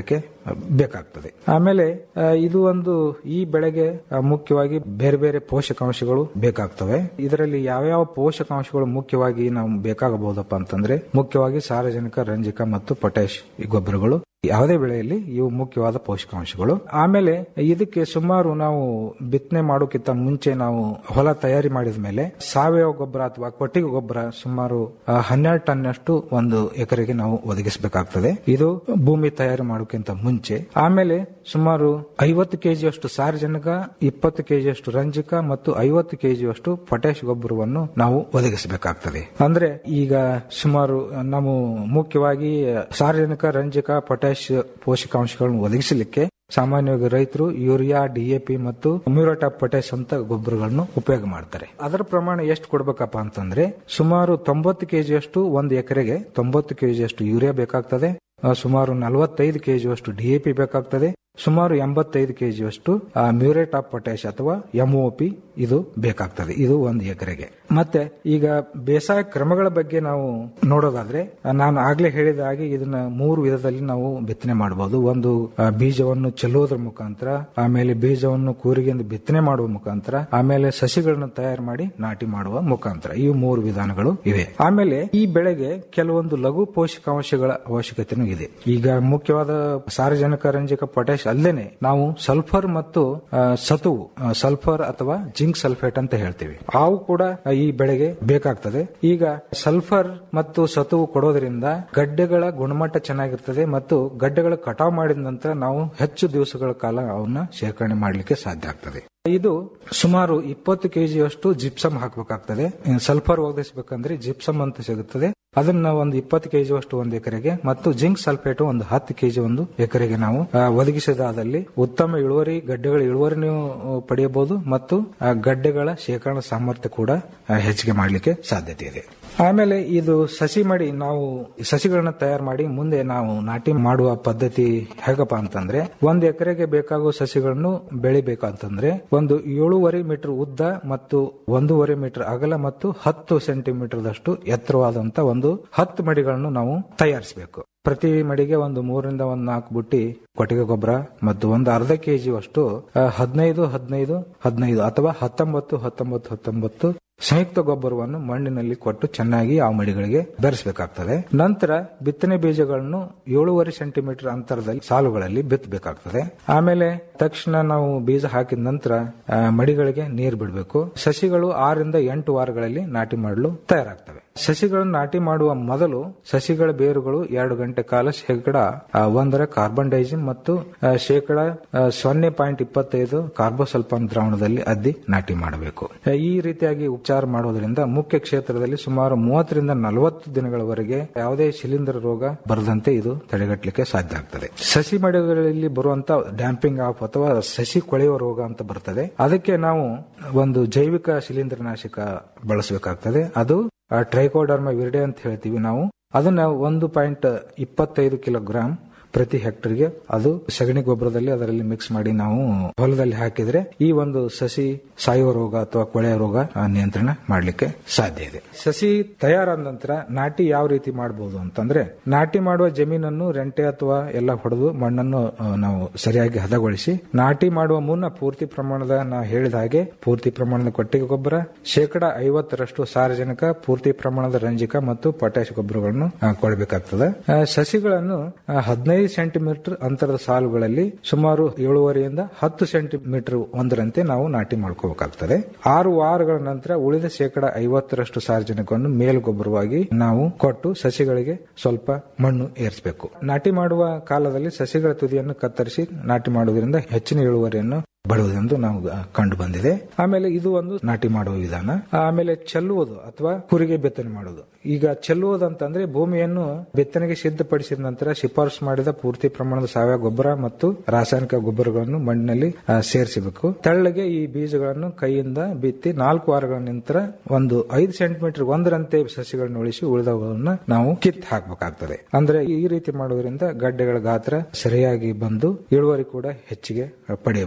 ಬೇಕಾಗ್ತದೆ ಆಮೇಲೆ ಆ, ಇದು ಒಂದು ಈ ಬೆಳೆಗೆ ಆ, ಮುಖ್ಯವಾಗಿ ಬೇರೆ ಬೇರೆ ಪೋಷಕಾಂಶಗಳು ಬೇಕಾಗ್ತವೆ ಇದರಲ್ಲಿ ಯಾವ್ಯಾವ ಪೋಷಕಾಂಶಗಳು ಮುಖ್ಯವಾಗಿ ನಾವು ಬೇಕಾಗಬಹುದಪ್ಪ ಅಂತಂದ್ರೆ ಮುಖ್ಯವಾಗಿ ಸಾರಜನಕ ರಂಜಕ ಮತ್ತು ಪೊಟ್ಯಾಶ್ ಈ ಗೊಬ್ಬರಗಳು ಯಾವುದೇ ಬೆಳೆಯಲ್ಲಿ ಇವು ಮುಖ್ಯವಾದ ಪೋಷಕಾಂಶಗಳು ಆಮೇಲೆ ಇದಕ್ಕೆ ಸುಮಾರು ನಾವು ಬಿತ್ತನೆ ಮಾಡೋಕ್ಕಿಂತ ಮುಂಚೆ ನಾವು ಹೊಲ ತಯಾರಿ ಮಾಡಿದ ಮೇಲೆ ಸಾವಯವ ಗೊಬ್ಬರ ಅಥವಾ ಕೊಟ್ಟಿಗೆ ಗೊಬ್ಬರ ಸುಮಾರು ಆ, ಹನ್ನೆರಡು ಟನ್ನಷ್ಟು ಒಂದು ಎಕರೆಗೆ ನಾವು ಒದಗಿಸಬೇಕಾಗ್ತದೆ ಇದು ಭೂಮಿ ತಯಾರಿ ಮಾಡೋಕ್ಕಿಂತ ಮುಂಚೆ ಆಮೇಲೆ ಸುಮಾರು ಐವತ್ತು ಕೆಜಿಯಷ್ಟು ಸಾರಜನಕ ಇಪ್ಪತ್ತು ಕೆಜಿಯಷ್ಟು ರಂಜಕ ಮತ್ತು ಐವತ್ತು ಕೆಜಿಯಷ್ಟು ಪೊಟ್ಯಾಶ್ ಗೊಬ್ಬರವನ್ನು ನಾವು ಒದಗಿಸಬೇಕಾಗ್ತದೆ ಅಂದ್ರೆ ಈಗ ಸುಮಾರು ನಾವು ಮುಖ್ಯವಾಗಿ ಸಾರಜನಕ ರಂಜಕ ಪೊಟ್ಯಾಶ್ ಪೋಷಕಾಂಶಗಳನ್ನು ಒದಗಿಸಲಿಕ್ಕೆ ಸಾಮಾನ್ಯವಾಗಿ ರೈತರು ಯೂರಿಯಾ ಡಿಎಪಿ ಮತ್ತು ಮ್ಯೂರೇಟ್ ಆಫ್ ಪೊಟ್ಯಾಶ್ ಅಂತ ಗೊಬ್ಬರಗಳನ್ನು ಉಪಯೋಗ ಮಾಡ್ತಾರೆ ಅದರ ಪ್ರಮಾಣ ಎಷ್ಟು ಕೊಡ್ಬೇಕಪ್ಪ ಅಂತಂದ್ರೆ ಸುಮಾರು ತೊಂಬತ್ತು ಕೆಜಿಯಷ್ಟು ಒಂದು ಎಕರೆಗೆ ತೊಂಬತ್ತು ಕೆಜಿಯಷ್ಟು ಯೂರಿಯಾ ಬೇಕಾಗ್ತದೆ ಆ, ಸುಮಾರು ನಲವತ್ತೈದು ಕೆಜಿಯಷ್ಟು ಡಿಎಪಿ ಬೇಕಾಗ್ತದೆ ಸುಮಾರು ಎಂಬತ್ತೈದು ಕೆಜಿಯಷ್ಟು ಮ್ಯೂರೇಟ್ ಆಫ್ ಪೊಟ್ಯಾಶ್ ಅಥವಾ ಎಂಒಪಿ ಇದು ಬೇಕಾಗ್ತದೆ ಇದು ಒಂದು ಎಕರೆಗೆ ಮತ್ತೆ ಈಗ ಬೇಸಾಯ ಕ್ರಮಗಳ ಬಗ್ಗೆ ನಾವು ನೋಡೋದಾದ್ರೆ ಆ, ನಾನು ಆಗ್ಲೇ ಹೇಳಿದ ಹಾಗೆ ಇದನ್ನ ಮೂರು ವಿಧದಲ್ಲಿ ನಾವು ಬಿತ್ತನೆ ಮಾಡಬಹುದು ಒಂದು ಆ, ಬೀಜವನ್ನು ಚೆಲ್ಲುವುದರ ಮುಖಾಂತರ ಆಮೇಲೆ ಬೀಜವನ್ನು ಕೂರಿಗೆಂದು ಬಿತ್ತನೆ ಮಾಡುವ ಮುಖಾಂತರ ಆಮೇಲೆ ಸಸಿಗಳನ್ನು ತಯಾರು ಮಾಡಿ ನಾಟಿ ಮಾಡುವ ಮುಖಾಂತರ ಈ ಮೂರು ವಿಧಾನಗಳು ಇವೆ ಆಮೇಲೆ ಈ ಬೆಳೆಗೆ ಕೆಲವೊಂದು ಲಘು ಪೋಷಕಾಂಶಗಳ ಅವಶ್ಯಕತೆನೂ ಇದೆ ಈಗ ಮುಖ್ಯವಾದ ಸಾರಜನಕ ರಂಜಕ ಪೊಟ್ಯಾಶ್ ಅಲ್ಲೇನೆ ನಾವು ಸಲ್ಫರ್ ಮತ್ತು ಆ, ಸತುವು ಆ, ಸಲ್ಫರ್ ಅಥವಾ ಜಿಂಕ್ ಸಲ್ಫೇಟ್ ಅಂತ ಹೇಳ್ತೀವಿ ಅವು ಕೂಡ ಈ ಬೆಳೆಗೆ ಬೇಕಾಗ್ತದೆ ಈಗ ಸಲ್ಫರ್ ಮತ್ತು ಸತುವು ಕೊಡೋದ್ರಿಂದ ಗಡ್ಡೆಗಳ ಗುಣಮಟ್ಟ ಚೆನ್ನಾಗಿರ್ತದೆ ಮತ್ತು ಗಡ್ಡೆಗಳ ಕಟಾವು ಮಾಡಿದ ನಂತರ ನಾವು ಹೆಚ್ಚು ದಿವಸಗಳ ಕಾಲ ಅವನ್ನ ಶೇಖರಣೆ ಮಾಡಲಿಕ್ಕೆ ಸಾಧ್ಯ ಆಗ್ತದೆ ಇದು ಸುಮಾರು ಇಪ್ಪತ್ತು ಕೆಜಿಯಷ್ಟು ಜಿಪ್ಸಮ್ ಹಾಕಬೇಕಾಗ್ತದೆ ಸಲ್ಫರ್ ಒದಗಿಸಬೇಕಂದ್ರೆ ಜಿಪ್ಸಮ್ ಅಂತ ಸಿಗುತ್ತದೆ ಅದನ್ನ ಒಂದು ಇಪ್ಪತ್ತು ಕೆಜಿ ಅಷ್ಟು ಒಂದು ಎಕರೆಗೆ ಮತ್ತು ಜಿಂಕ್ ಸಲ್ಫೇಟ್ ಒಂದು ಹತ್ತು ಕೆಜಿ ಒಂದು ಎಕರೆಗೆ ನಾವು ಆ, ಒದಗಿಸಿದಾದಲ್ಲಿ ಉತ್ತಮ ಇಳುವರಿ ಗಡ್ಡೆಗಳ ಇಳುವರಿ ನೀವು ಆ, ಪಡೆಯಬಹುದು ಮತ್ತು ಆ ಗಡ್ಡೆಗಳ ಶೇಖರಣಾ ಸಾಮರ್ಥ್ಯ ಕೂಡ ಆ, ಹೆಚ್ಚಿಗೆ ಮಾಡಲಿಕ್ಕೆ ಸಾಧ್ಯತೆ ಇದೆ ಆಮೇಲೆ ಇದು ಸಸಿ ಮಾಡಿ ನಾವು ಸಸಿಗಳನ್ನ ತಯಾರು ಮಾಡಿ ಮುಂದೆ ನಾವು ನಾಟಿ ಮಾಡುವ ಪದ್ಧತಿ ಹೇಗಪ್ಪ ಅಂತಂದ್ರೆ ಒಂದು ಎಕರೆಗೆ ಬೇಕಾಗುವ ಸಸಿಗಳನ್ನು ಬೆಳಿಬೇಕಂತಂದ್ರೆ ಒಂದು ಏಳೂವರೆ ಮೀಟರ್ ಉದ್ದ ಮತ್ತು ಒಂದೂವರೆ ಮೀಟರ್ ಅಗಲ ಮತ್ತು ಹತ್ತು ಸೆಂಟಿಮೀಟರ್ ದಷ್ಟು ಎತ್ತರವಾದಂತ ಒಂದು ಹತ್ತು ಮಡಿಗಳನ್ನು ನಾವು ತಯಾರಿಸಬೇಕು ಪ್ರತಿ ಮಡಿಗೆ ಒಂದು ಮೂರರಿಂದ ಒಂದು ನಾಲ್ಕು ಬುಟ್ಟಿ ಕೊಟ್ಟಿಗೆ ಗೊಬ್ಬರ ಮತ್ತು ಒಂದು ಅರ್ಧ ಕೆಜಿ ಅಷ್ಟು ಆ, ಹದಿನೈದು ಹದಿನೈದು ಹದಿನೈದು ಅಥವಾ ಹತ್ತೊಂಬತ್ತು ಹತ್ತೊಂಬತ್ತು ಹತ್ತೊಂಬತ್ತು ಸಂಯುಕ್ತ ಗೊಬ್ಬರವನ್ನು ಮಣ್ಣಿನಲ್ಲಿ ಕೊಟ್ಟು ಚೆನ್ನಾಗಿ ಆ ಮಡಿಗಳಿಗೆ ಬೆರೆಸಬೇಕಾಗ್ತದೆ ನಂತರ ಬಿತ್ತನೆ ಬೀಜಗಳನ್ನು ಏಳೂವರೆ ಸೆಂಟಿಮೀಟರ್ ಅಂತರದಲ್ಲಿ ಸಾಲುಗಳಲ್ಲಿ ಬಿತ್ತಬೇಕಾಗ್ತದೆ ಆಮೇಲೆ ತಕ್ಷಣ ನಾವು ಬೀಜ ಹಾಕಿದ ನಂತರ ಆ, ಮಡಿಗಳಿಗೆ ನೀರು ಬಿಡಬೇಕು ಸಸಿಗಳು ಆರರಿಂದ ಎಂಟು ವಾರಗಳಲ್ಲಿ ನಾಟಿ ಮಾಡಲು ತಯಾರಾಗ್ತವೆ ಸಸಿಗಳನ್ನು ನಾಟಿ ಮಾಡುವ ಮೊದಲು ಸಸಿಗಳ ಬೇರುಗಳು ಎರಡು ಗಂಟೆ ಕಾಲ ಶೇಕಡ ಆ, ಒಂದರ ಕಾರ್ಬನ್ ಡೈಜಿಮ್ ಮತ್ತು ಆ, ಶೇಕಡ ಆ, ಸೊನ್ನೆ ಪಾಯಿಂಟ್ ಇಪ್ಪತ್ತೈದು ಕಾರ್ಬೋಸಲ್ಫಾನ್ ದ್ರಾವಣದಲ್ಲಿ ಅದ್ದಿ ನಾಟಿ ಮಾಡಬೇಕು ಆ, ಈ ರೀತಿಯಾಗಿ ಉಪಚಾರ ಮಾಡೋದ್ರಿಂದ ಮುಖ್ಯ ಕ್ಷೇತ್ರದಲ್ಲಿ ಸುಮಾರು ಮೂವತ್ತರಿಂದ ನಲವತ್ತು ದಿನಗಳವರೆಗೆ ಯಾವುದೇ ಶಿಲೀಂಧ್ರ ರೋಗ ಬರದಂತೆ ಇದು ತಡೆಗಟ್ಟಲಿಕ್ಕೆ ಸಾಧ್ಯ ಆಗ್ತದೆ ಸಸಿ ಮಡಿಗಳಲ್ಲಿ ಬರುವಂತ ಡ್ಯಾಂಪಿಂಗ್ ಆಫ್ ಅಥವಾ ಸಸಿ ಕೊಳೆಯುವ ರೋಗ ಅಂತ ಬರ್ತದೆ ಅದಕ್ಕೆ ನಾವು ಒಂದು ಜೈವಿಕ ಶಿಲೀಂಧ್ರನಾಶಕ ಬಳಸಬೇಕಾಗ್ತದೆ ಅದು ಟ್ರೈಕೋಡರ್ಮ ವಿರ್ಡೆ ಅಂತ ಹೇಳ್ತೀವಿ ನಾವು ಅದನ್ನ ಒಂದು ಪಾಯಿಂಟ್ ಇಪ್ಪತ್ತೈದು ಕಿಲೋಗ್ರಾಂ ಪ್ರತಿ ಹೆಕ್ಟರ್ಗೆ ಅದು ಸಗಣಿ ಗೊಬ್ಬರದಲ್ಲಿ ಅದರಲ್ಲಿ ಮಿಕ್ಸ್ ಮಾಡಿ ನಾವು ಹೊಲದಲ್ಲಿ ಹಾಕಿದ್ರೆ ಈ ಒಂದು ಸಸಿ ಸಾಯುವ ರೋಗ ಅಥವಾ ಕೊಳೆಯ ರೋಗ ಆ, ನಿಯಂತ್ರಣ ಮಾಡಲಿಕ್ಕೆ ಸಾಧ್ಯ ಇದೆ ಸಸಿ ತಯಾರಾದ ನಂತರ ನಾಟಿ ಯಾವ ರೀತಿ ಮಾಡಬಹುದು ಅಂತಂದ್ರೆ ನಾಟಿ ಮಾಡುವ ಜಮೀನನ್ನು ರೆಂಟೆ ಅಥವಾ ಎಲ್ಲ ಹೊಡೆದು ಮಣ್ಣನ್ನು ಆ, ನಾವು ಸರಿಯಾಗಿ ಹದಗೊಳಿಸಿ ನಾಟಿ ಮಾಡುವ ಮುನ್ನ ಪೂರ್ತಿ ಪ್ರಮಾಣದ ನಾ ಹೇಳಿದ ಹಾಗೆ ಪೂರ್ತಿ ಪ್ರಮಾಣದ ಕೊಟ್ಟಿಗೆ ಗೊಬ್ಬರ ಶೇಕಡ ಐವತ್ತರಷ್ಟು ಸಾರಜನಕ ಪೂರ್ತಿ ಪ್ರಮಾಣದ ರಂಜಕ ಮತ್ತು ಪೊಟ್ಯಾಶ್ ಗೊಬ್ಬರಗಳನ್ನು ಆ, ಕೊಡಬೇಕಾಗ್ತದೆ ಆ, ಸಸಿಗಳನ್ನು ಹದಿನೈದು ಸೆಂಟಿಮೀಟರ್ ಅಂತರದ ಸಾಲುಗಳಲ್ಲಿ ಸುಮಾರು ಏಳುವರೆಯಿಂದ ಹತ್ತು ಸೆಂಟಿಮೀಟರ್ ಒಂದರಂತೆ ನಾವು ನಾಟಿ ಮಾಡ್ಕೋಬೇಕಾಗ್ತದೆ ಆರು ವಾರಗಳ ನಂತರ ಉಳಿದ ಶೇಕಡ ಐವತ್ತರಷ್ಟು ಸಾರಜನಕವನ್ನು ಮೇಲ್ಗೊಬ್ಬರವಾಗಿ ನಾವು ಕೊಟ್ಟು ಸಸಿಗಳಿಗೆ ಸ್ವಲ್ಪ ಮಣ್ಣು ಏರಿಸಬೇಕು ನಾಟಿ ಮಾಡುವ ಕಾಲದಲ್ಲಿ ಸಸಿಗಳ ತುದಿಯನ್ನು ಕತ್ತರಿಸಿ ನಾಟಿ ಮಾಡುವುದರಿಂದ ಹೆಚ್ಚಿನ ಇಳುವರಿಯನ್ನು ಬರುವುದೆಂದು ನಾವು ಆ, ಕಂಡು ಬಂದಿದೆ ಆಮೇಲೆ ಇದು ಒಂದು ನಾಟಿ ಮಾಡುವ ವಿಧಾನ ಆಮೇಲೆ ಚೆಲ್ಲುವುದು ಅಥವಾ ಕುರಿಗೆ ಬಿತ್ತನೆ ಮಾಡುವುದು ಈಗ ಚೆಲ್ಲುವುದು ಅಂತಂದ್ರೆ ಭೂಮಿಯನ್ನು ಬಿತ್ತನೆಗೆ ಸಿದ್ಧಪಡಿಸಿದ ನಂತರ ಶಿಫಾರಸು ಮಾಡಿದ ಪೂರ್ತಿ ಪ್ರಮಾಣದ ಸಾವಯವ ಗೊಬ್ಬರ ಮತ್ತು ರಾಸಾಯನಿಕ ಗೊಬ್ಬರಗಳನ್ನು ಮಣ್ಣಿನಲ್ಲಿ ಆ, ಸೇರಿಸಬೇಕು ತೆಳ್ಳಗೆ ಈ ಬೀಜಗಳನ್ನು ಕೈಯಿಂದ ಬಿತ್ತಿ ನಾಲ್ಕು ವಾರಗಳ ನಂತರ ಒಂದು ಐದು ಸೆಂಟಿಮೀಟರ್ ಒಂದರಂತೆ ಸಸಿಗಳನ್ನು ಉಳಿಸಿ ಉಳಿದವುಗಳನ್ನ ನಾವು ಕಿತ್ತು ಹಾಕಬೇಕಾಗ್ತದೆ ಅಂದ್ರೆ ಈ ರೀತಿ ಮಾಡುವುದರಿಂದ ಗಡ್ಡೆಗಳ ಗಾತ್ರ ಸರಿಯಾಗಿ ಬಂದು ಇಳುವರಿ ಕೂಡ ಹೆಚ್ಚಿಗೆ ಪಡೆಯಬಹುದು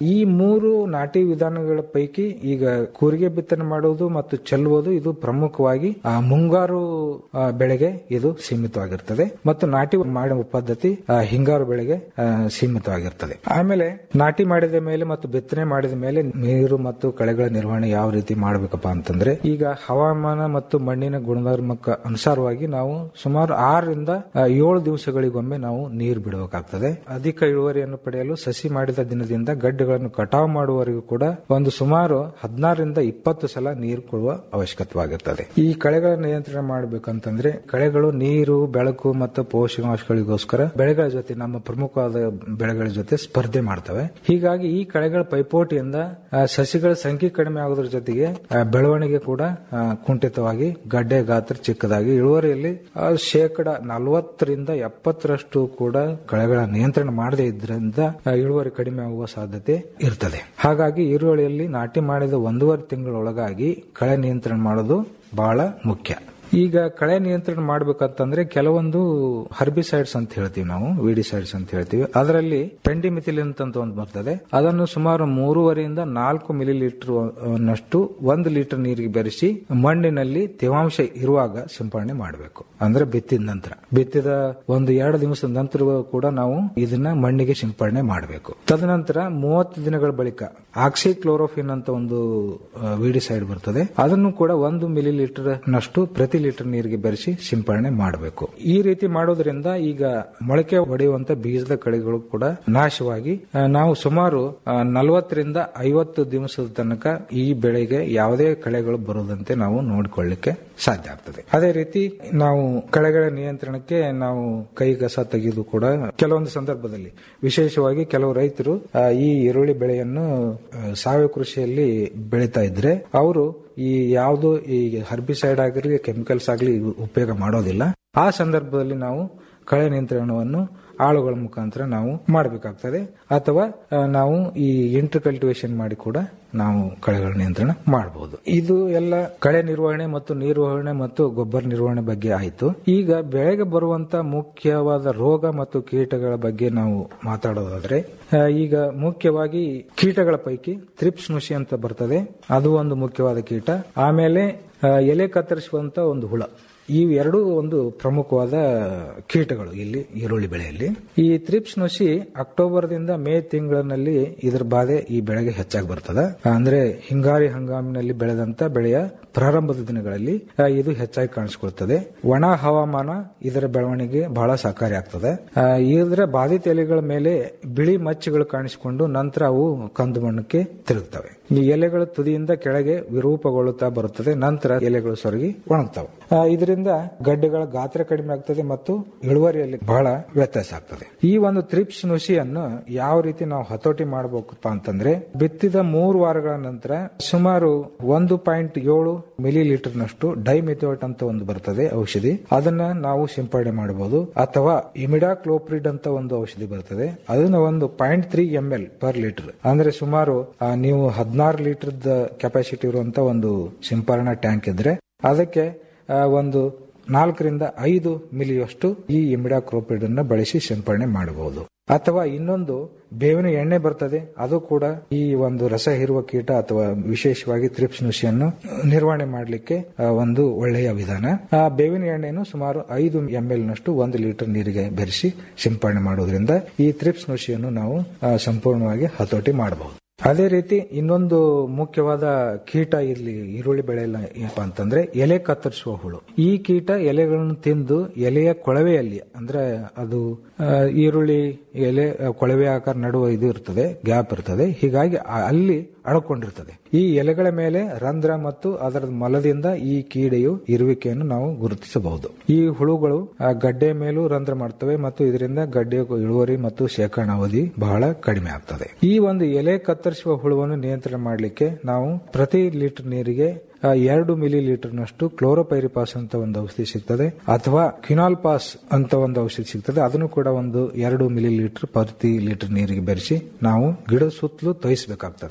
ಈ ಮೂರು ನಾಟಿ ವಿಧಾನಗಳ ಪೈಕಿ ಈಗ ಕೂರಿಗೆ ಬಿತ್ತನೆ ಮಾಡುವುದು ಮತ್ತು ಚೆಲ್ಲುವುದು ಇದು ಪ್ರಮುಖವಾಗಿ ಆ, ಮುಂಗಾರು ಆ, ಬೆಳೆಗೆ ಇದು ಸೀಮಿತವಾಗಿರ್ತದೆ ಮತ್ತು ನಾಟಿ ಮಾಡುವ ಪದ್ಧತಿ ಆ, ಹಿಂಗಾರು ಬೆಳೆಗೆ ಆ, ಸೀಮಿತವಾಗಿರ್ತದೆ ಆಮೇಲೆ ನಾಟಿ ಮಾಡಿದ ಮೇಲೆ ಮತ್ತು ಬಿತ್ತನೆ ಮಾಡಿದ ಮೇಲೆ ನೀರು ಮತ್ತು ಕಳೆಗಳ ನಿರ್ವಹಣೆ ಯಾವ ರೀತಿ ಮಾಡಬೇಕಪ್ಪ ಅಂತಂದ್ರೆ ಈಗ ಹವಾಮಾನ ಮತ್ತು ಮಣ್ಣಿನ ಗುಣಧರ್ಮಕ್ಕೆ ಅನುಸಾರವಾಗಿ ನಾವು ಸುಮಾರು ಆರರಿಂದ ಆ, ಏಳು ದಿವಸಗಳಿಗೊಮ್ಮೆ ನಾವು ನೀರು ಬಿಡಬೇಕಾಗ್ತದೆ ಅಧಿಕ ಇಳುವರಿಯನ್ನು ಪಡೆಯಲು ಸಸಿ ಮಾಡಿದ ದಿನದಿಂದ ಗಡ್ಡೆಗಳನ್ನು ಕಟಾವು ಮಾಡುವವರೆಗೂ ಕೂಡ ಒಂದು ಸುಮಾರು ಹದಿನಾರರಿಂದ ಇಪ್ಪತ್ತು ಸಲ ನೀರು ಕೊಡುವ ಅವಶ್ಯಕತೆವಾಗಿರ್ತದೆ ಈ ಕಳೆಗಳ ನಿಯಂತ್ರಣ ಮಾಡಬೇಕಂತಂದ್ರೆ ಕಳೆಗಳು ನೀರು ಬೆಳಕು ಮತ್ತು ಪೋಷಕಾಂಶಗಳಿಗೋಸ್ಕರ ಬೆಳೆಗಳ ಜೊತೆ ನಮ್ಮ ಪ್ರಮುಖವಾದ ಬೆಳೆಗಳ ಜೊತೆ ಸ್ಪರ್ಧೆ ಮಾಡ್ತವೆ ಹೀಗಾಗಿ ಈ ಕಳೆಗಳ ಪೈಪೋಟಿಯಿಂದ ಆ, ಸಸಿಗಳ ಸಂಖ್ಯೆ ಕಡಿಮೆ ಆಗೋದ್ರ ಜೊತೆಗೆ ಆ, ಬೆಳವಣಿಗೆ ಕೂಡ ಆ, ಕುಂಠಿತವಾಗಿ ಗಡ್ಡೆ ಗಾತ್ರ ಚಿಕ್ಕದಾಗಿ ಇಳುವರಿಯಲ್ಲಿ ಆ, ಶೇಕಡ ನಲವತ್ತರಿಂದ ಎಪ್ಪತ್ತರಷ್ಟು ಕೂಡ ಕಳೆಗಳ ನಿಯಂತ್ರಣ ಮಾಡದೇ ಇದ್ರಿಂದ ಆ, ಇಳುವರಿ ಕಡಿಮೆ ಆಗುವ ಸಾಧ್ಯತೆ ಇರ್ತದೆ ಹಾಗಾಗಿ ಈರುಳ್ಳಿಯಲ್ಲಿ ನಾಟಿ ಮಾಡಿದ ಒಂದೂವರೆ ತಿಂಗಳೊಳಗಾಗಿ ಕಳೆ ನಿಯಂತ್ರಣ ಮಾಡೋದು ಬಹಳ ಮುಖ್ಯ ಈಗ ಕಳೆ ನಿಯಂತ್ರಣ ಮಾಡ್ಬೇಕಂತಂದ್ರೆ ಕೆಲವೊಂದು ಹರ್ಬಿಸೈಡ್ಸ್ ಅಂತ ಹೇಳ್ತೀವಿ ನಾವು ವಿಡಿಸೈಡ್ಸ್ ಅಂತ ಹೇಳ್ತೀವಿ ಅದರಲ್ಲಿ ಪೆಂಡಿಮಿಥಿಲಿನ್ ಅಂತ ಒಂದು ಬರ್ತದೆ ಅದನ್ನು ಸುಮಾರು ಮೂರುವರೆಯಿಂದ ನಾಲ್ಕು ಮಿಲಿ ಲೀಟರ್ ನಷ್ಟು ಒಂದು ಲೀಟರ್ ನೀರಿಗೆ ಬೆರೆಸಿ ಮಣ್ಣಿನಲ್ಲಿ ತೇವಾಂಶ ಇರುವಾಗ ಸಿಂಪಡಣೆ ಮಾಡಬೇಕು ಅಂದ್ರೆ ಬಿತ್ತಿದ ನಂತರ ಬಿತ್ತಿದ ಒಂದು ಎರಡು ದಿವಸದ ನಂತರ ಕೂಡ ನಾವು ಇದನ್ನ ಮಣ್ಣಿಗೆ ಸಿಂಪಡಣೆ ಮಾಡಬೇಕು ತದನಂತರ ಮೂವತ್ತು ದಿನಗಳ ಬಳಿಕ ಆಕ್ಸಿಕ್ಲೋರೋಫಿನ್ ಅಂತ ಒಂದು ವಿಡಿಸೈಡ್ ಬರ್ತದೆ ಅದನ್ನು ಕೂಡ ಒಂದು ಮಿಲಿ ಲೀಟರ್ ನಷ್ಟು ಪ್ರತಿ ಲೀಟರ್ ನೀರಿಗೆ ಬೆರೆಸಿ ಸಿಂಪಡಣೆ ಮಾಡಬೇಕು ಈ ರೀತಿ ಮಾಡೋದ್ರಿಂದ ಈಗ ಮೊಳಕೆ ಹೊಡೆಯುವಂತ ಬೀಜದ ಕಳೆಗಳು ಕೂಡ ನಾಶವಾಗಿ ಆ, ನಾವು ಸುಮಾರು ನಲವತ್ತರಿಂದ ಐವತ್ತು ದಿವಸದ ತನಕ ಈ ಬೆಳೆಗೆ ಯಾವುದೇ ಕಳೆಗಳು ಬರುವುದಂತೆ ನಾವು ನೋಡಿಕೊಳ್ಳಿಕ್ಕೆ ಸಾಧ್ಯ ಆಗ್ತದೆ ಅದೇ ರೀತಿ ನಾವು ಕಳೆಗಳ ನಿಯಂತ್ರಣಕ್ಕೆ ನಾವು ಕೈ ಕಸ ತೆಗೆದು ಕೂಡ ಕೆಲವೊಂದು ಸಂದರ್ಭದಲ್ಲಿ ವಿಶೇಷವಾಗಿ ಕೆಲವು ರೈತರು ಆ, ಈ ಈರುಳ್ಳಿ ಬೆಳೆಯನ್ನು ಆ, ಸಾವಯವ ಕೃಷಿಯಲ್ಲಿ ಬೆಳೀತಾ ಇದ್ರೆ ಅವರು ಈ ಯಾವುದು ಈ ಹರ್ಬಿಸೈಡ್ ಆಗಿರಲಿ ಕೆಮಿಕಲ್ಸ್ ಆಗಲಿ ಉಪಯೋಗ ಮಾಡೋದಿಲ್ಲ ಆ ಸಂದರ್ಭದಲ್ಲಿ ನಾವು ಕಳೆ ನಿಯಂತ್ರಣವನ್ನು ಆಳುಗಳ ಮುಖಾಂತರ ನಾವು ಮಾಡಬೇಕಾಗ್ತದೆ ಅಥವಾ ಆ, ನಾವು ಈ ಇಂಟರ್ ಕಲ್ಟಿವೇಶನ್ ಮಾಡಿ ಕೂಡ ನಾವು ಕಳೆಗಳ ನಿಯಂತ್ರಣ ಮಾಡಬಹುದು ಇದು ಎಲ್ಲ ಕಳೆ ನಿರ್ವಹಣೆ ಮತ್ತು ನಿರ್ವಹಣೆ ಮತ್ತು ಗೊಬ್ಬರ ನಿರ್ವಹಣೆ ಬಗ್ಗೆ ಆಯಿತು ಈಗ ಬೆಳೆಗೆ ಬರುವಂತ ಮುಖ್ಯವಾದ ರೋಗ ಮತ್ತು ಕೀಟಗಳ ಬಗ್ಗೆ ನಾವು ಮಾತಾಡೋದಾದ್ರೆ ಆ, ಈಗ ಮುಖ್ಯವಾಗಿ ಕೀಟಗಳ ಪೈಕಿ ತ್ರಿಪ್ಸ್ ನುಷಿ ಅಂತ ಬರ್ತದೆ ಅದು ಒಂದು ಮುಖ್ಯವಾದ ಕೀಟ ಆಮೇಲೆ ಆ, ಎಲೆ ಕತ್ತರಿಸುವಂತ ಒಂದು ಹುಳ ಇವು ಎರಡು ಒಂದು ಪ್ರಮುಖವಾದ ಕೀಟಗಳು ಇಲ್ಲಿ ಈರುಳ್ಳಿ ಬೆಳೆಯಲ್ಲಿ ಈ ತ್ರಿಪ್ಸ್ ನುಷಿ ಅಕ್ಟೋಬರ್ದಿಂದ ಮೇ ತಿಂಗಳಿನಲ್ಲಿ ಇದರ ಬಾಧೆ ಈ ಬೆಳೆಗೆ ಹೆಚ್ಚಾಗಿ ಬರ್ತದೆ ಅಂದ್ರೆ ಹಿಂಗಾರಿ ಹಂಗಾಮಿನಲ್ಲಿ ಬೆಳೆದಂತ ಬೆಳೆಯ ಪ್ರಾರಂಭದ ದಿನಗಳಲ್ಲಿ ಆ, ಇದು ಹೆಚ್ಚಾಗಿ ಕಾಣಿಸಿಕೊಳ್ತದೆ ಒಣ ಹವಾಮಾನ ಇದರ ಬೆಳವಣಿಗೆ ಬಹಳ ಸಹಕಾರಿ ಆಗ್ತದೆ ಆ, ಇದರ ಬಾಧಿತ ಎಲೆಗಳ ಮೇಲೆ ಬಿಳಿ ಮಚ್ಚೆಗಳು ಕಾಣಿಸಿಕೊಂಡು ನಂತರ ಅವು ಕಂದು ಬಣ್ಣಕ್ಕೆ ತಿರುಗ್ತವೆ ಈ ಎಲೆಗಳು ತುದಿಯಿಂದ ಕೆಳಗೆ ವಿರೂಪಗೊಳ್ಳುತ್ತಾ ಬರುತ್ತದೆ ನಂತರ ಎಲೆಗಳು ಸೊರಗಿ ಒಣಗ್ತವೆ ಆ, ಇದರಿಂದ ಗಡ್ಡೆಗಳ ಗಾತ್ರ ಕಡಿಮೆ ಆಗ್ತದೆ ಮತ್ತು ಇಳುವರಿಯಲ್ಲಿ ಬಹಳ ವ್ಯತ್ಯಾಸ ಆಗ್ತದೆ ಈ ಒಂದು ತ್ರಿಪ್ಸ್ ನುಷಿಯನ್ನು ಯಾವ ರೀತಿ ನಾವು ಹತೋಟಿ ಮಾಡಬೇಕಪ್ಪ ಅಂತಂದ್ರೆ ಬಿತ್ತಿದ ಮೂರು ವಾರಗಳ ನಂತರ ಸುಮಾರು ಒಂದು ಪಾಯಿಂಟ್ ಏಳು ಮಿಲಿ ಲೀಟರ್ ನಷ್ಟು ಡೈಮೆಥೋಟ್ ಅಂತ ಒಂದು ಬರ್ತದೆ ಔಷಧಿ ಅದನ್ನ ನಾವು ಸಿಂಪಡಣೆ ಮಾಡಬಹುದು ಅಥವಾ ಇಮಿಡಾಕ್ಲೋಪ್ರಿಡ್ ಅಂತ ಒಂದು ಔಷಧಿ ಬರ್ತದೆ ಅದನ್ನ ಒಂದು point three M L per litre ಅಂದ್ರೆ ಸುಮಾರು ಆ, ನೀವು ಹದಿನಾರು ಲೀಟರ್ ಕೆಪಾಸಿಟಿ ಇರುವಂತ ಒಂದು ಸಿಂಪರಣಾ ಟ್ಯಾಂಕ್ ಇದ್ರೆ ಅದಕ್ಕೆ ಆ, ಒಂದು ನಾಲ್ಕರಿಂದ ಐದು ಮಿಲಿಯಷ್ಟು ಈ ಇಮಿಡಾಕ್ರೋಪಿಡ್ ಅನ್ನ ಬಳಸಿ ಸಿಂಪಡಣೆ ಮಾಡಬಹುದು ಅಥವಾ ಇನ್ನೊಂದು ಬೇವಿನ ಎಣ್ಣೆ ಬರ್ತದೆ ಅದು ಕೂಡ ಈ ಒಂದು ರಸ ಹೀರುವ ಕೀಟ ಅಥವಾ ವಿಶೇಷವಾಗಿ ತ್ರಿಪ್ಸ್ ನುಷಿಯನ್ನು ನಿರ್ವಹಣೆ ಮಾಡಲಿಕ್ಕೆ ಆ, ಒಂದು ಒಳ್ಳೆಯ ವಿಧಾನ ಆ ಬೇವಿನ ಎಣ್ಣೆಯನ್ನು ಸುಮಾರು ಐದು ಎಂ ಎಲ್ ನಷ್ಟು ಒಂದು ಲೀಟರ್ ನೀರಿಗೆ ಬೆರೆಸಿ ಸಿಂಪಡಣೆ ಮಾಡೋದ್ರಿಂದ ಈ ತ್ರಿಪ್ಸ್ ನುಷಿಯನ್ನು ನಾವು ಆ, ಸಂಪೂರ್ಣವಾಗಿ ಹತೋಟಿ ಮಾಡಬಹುದು ಅದೇ ರೀತಿ ಇನ್ನೊಂದು ಮುಖ್ಯವಾದ ಕೀಟ ಇಲ್ಲಿ ಈರುಳ್ಳಿ ಬೆಳೆಯಲ್ಲ ಏನಪ್ಪಾ ಅಂತಂದ್ರೆ ಎಲೆ ಕತ್ತರಿಸುವ ಹುಳು ಈ ಕೀಟ ಎಲೆಗಳನ್ನು ತಿಂದು ಎಲೆಯ ಕೊಳವೆಯಲ್ಲಿ ಅಂದ್ರೆ ಅದು ಆ, ಈರುಳ್ಳಿ ಎಲೆ ಆ, ಕೊಳವೆ ಆಕಾರ ನಡುವೆ ಇದು ಇರ್ತದೆ ಗ್ಯಾಪ್ ಇರ್ತದೆ ಹೀಗಾಗಿ ಆ- ಅಲ್ಲಿ ಅಡಕೊಂಡಿರ್ತದೆ ಈ ಎಲೆಗಳ ಮೇಲೆ ರಂಧ್ರ ಮತ್ತು ಅದರ ಮಲದಿಂದ ಈ ಕೀಡೆಯು ಇರುವಿಕೆಯನ್ನು ನಾವು ಗುರುತಿಸಬಹುದು ಈ ಹುಳುಗಳು ಆ ಗಡ್ಡೆ ಮೇಲೂ ರಂಧ್ರ ಮಾಡ್ತವೆ ಮತ್ತು ಇದರಿಂದ ಗಡ್ಡೆಯ ಇಳುವರಿ ಮತ್ತು ಶೇಖರಣಾ ಅವಧಿ ಬಹಳ ಕಡಿಮೆ ಆಗ್ತದೆ ಈ ಒಂದು ಎಲೆ ಕತ್ತರಿಸುವ ಹುಳುವನ್ನು ನಿಯಂತ್ರಣ ಮಾಡಲಿಕ್ಕೆ ನಾವು ಪ್ರತಿ ಲೀಟರ್ ನೀರಿಗೆ ಆ, ಎರಡು ಮಿಲಿ ಲೀಟರ್ ನಷ್ಟು ಕ್ಲೋರೋಪೈರಿಪಾಸ್ ಅಂತ ಒಂದು ಔಷಧಿ ಸಿಗ್ತದೆ ಅಥವಾ ಕ್ವಿನಾಲ್ ಪಾಸ್ ಅಂತ ಒಂದು ಔಷಧಿ ಸಿಗ್ತದೆ ಅದನ್ನು ಕೂಡ ಒಂದು ಎರಡು ಮಿಲಿ ಲೀಟರ್ ಪ್ರತಿ ಲೀಟರ್ ನೀರಿಗೆ ಬೆರೆಸಿ ನಾವು ಗಿಡದ ಸುತ್ತಲೂ ತೋಯಿಸಬೇಕಾಗ್ತದೆ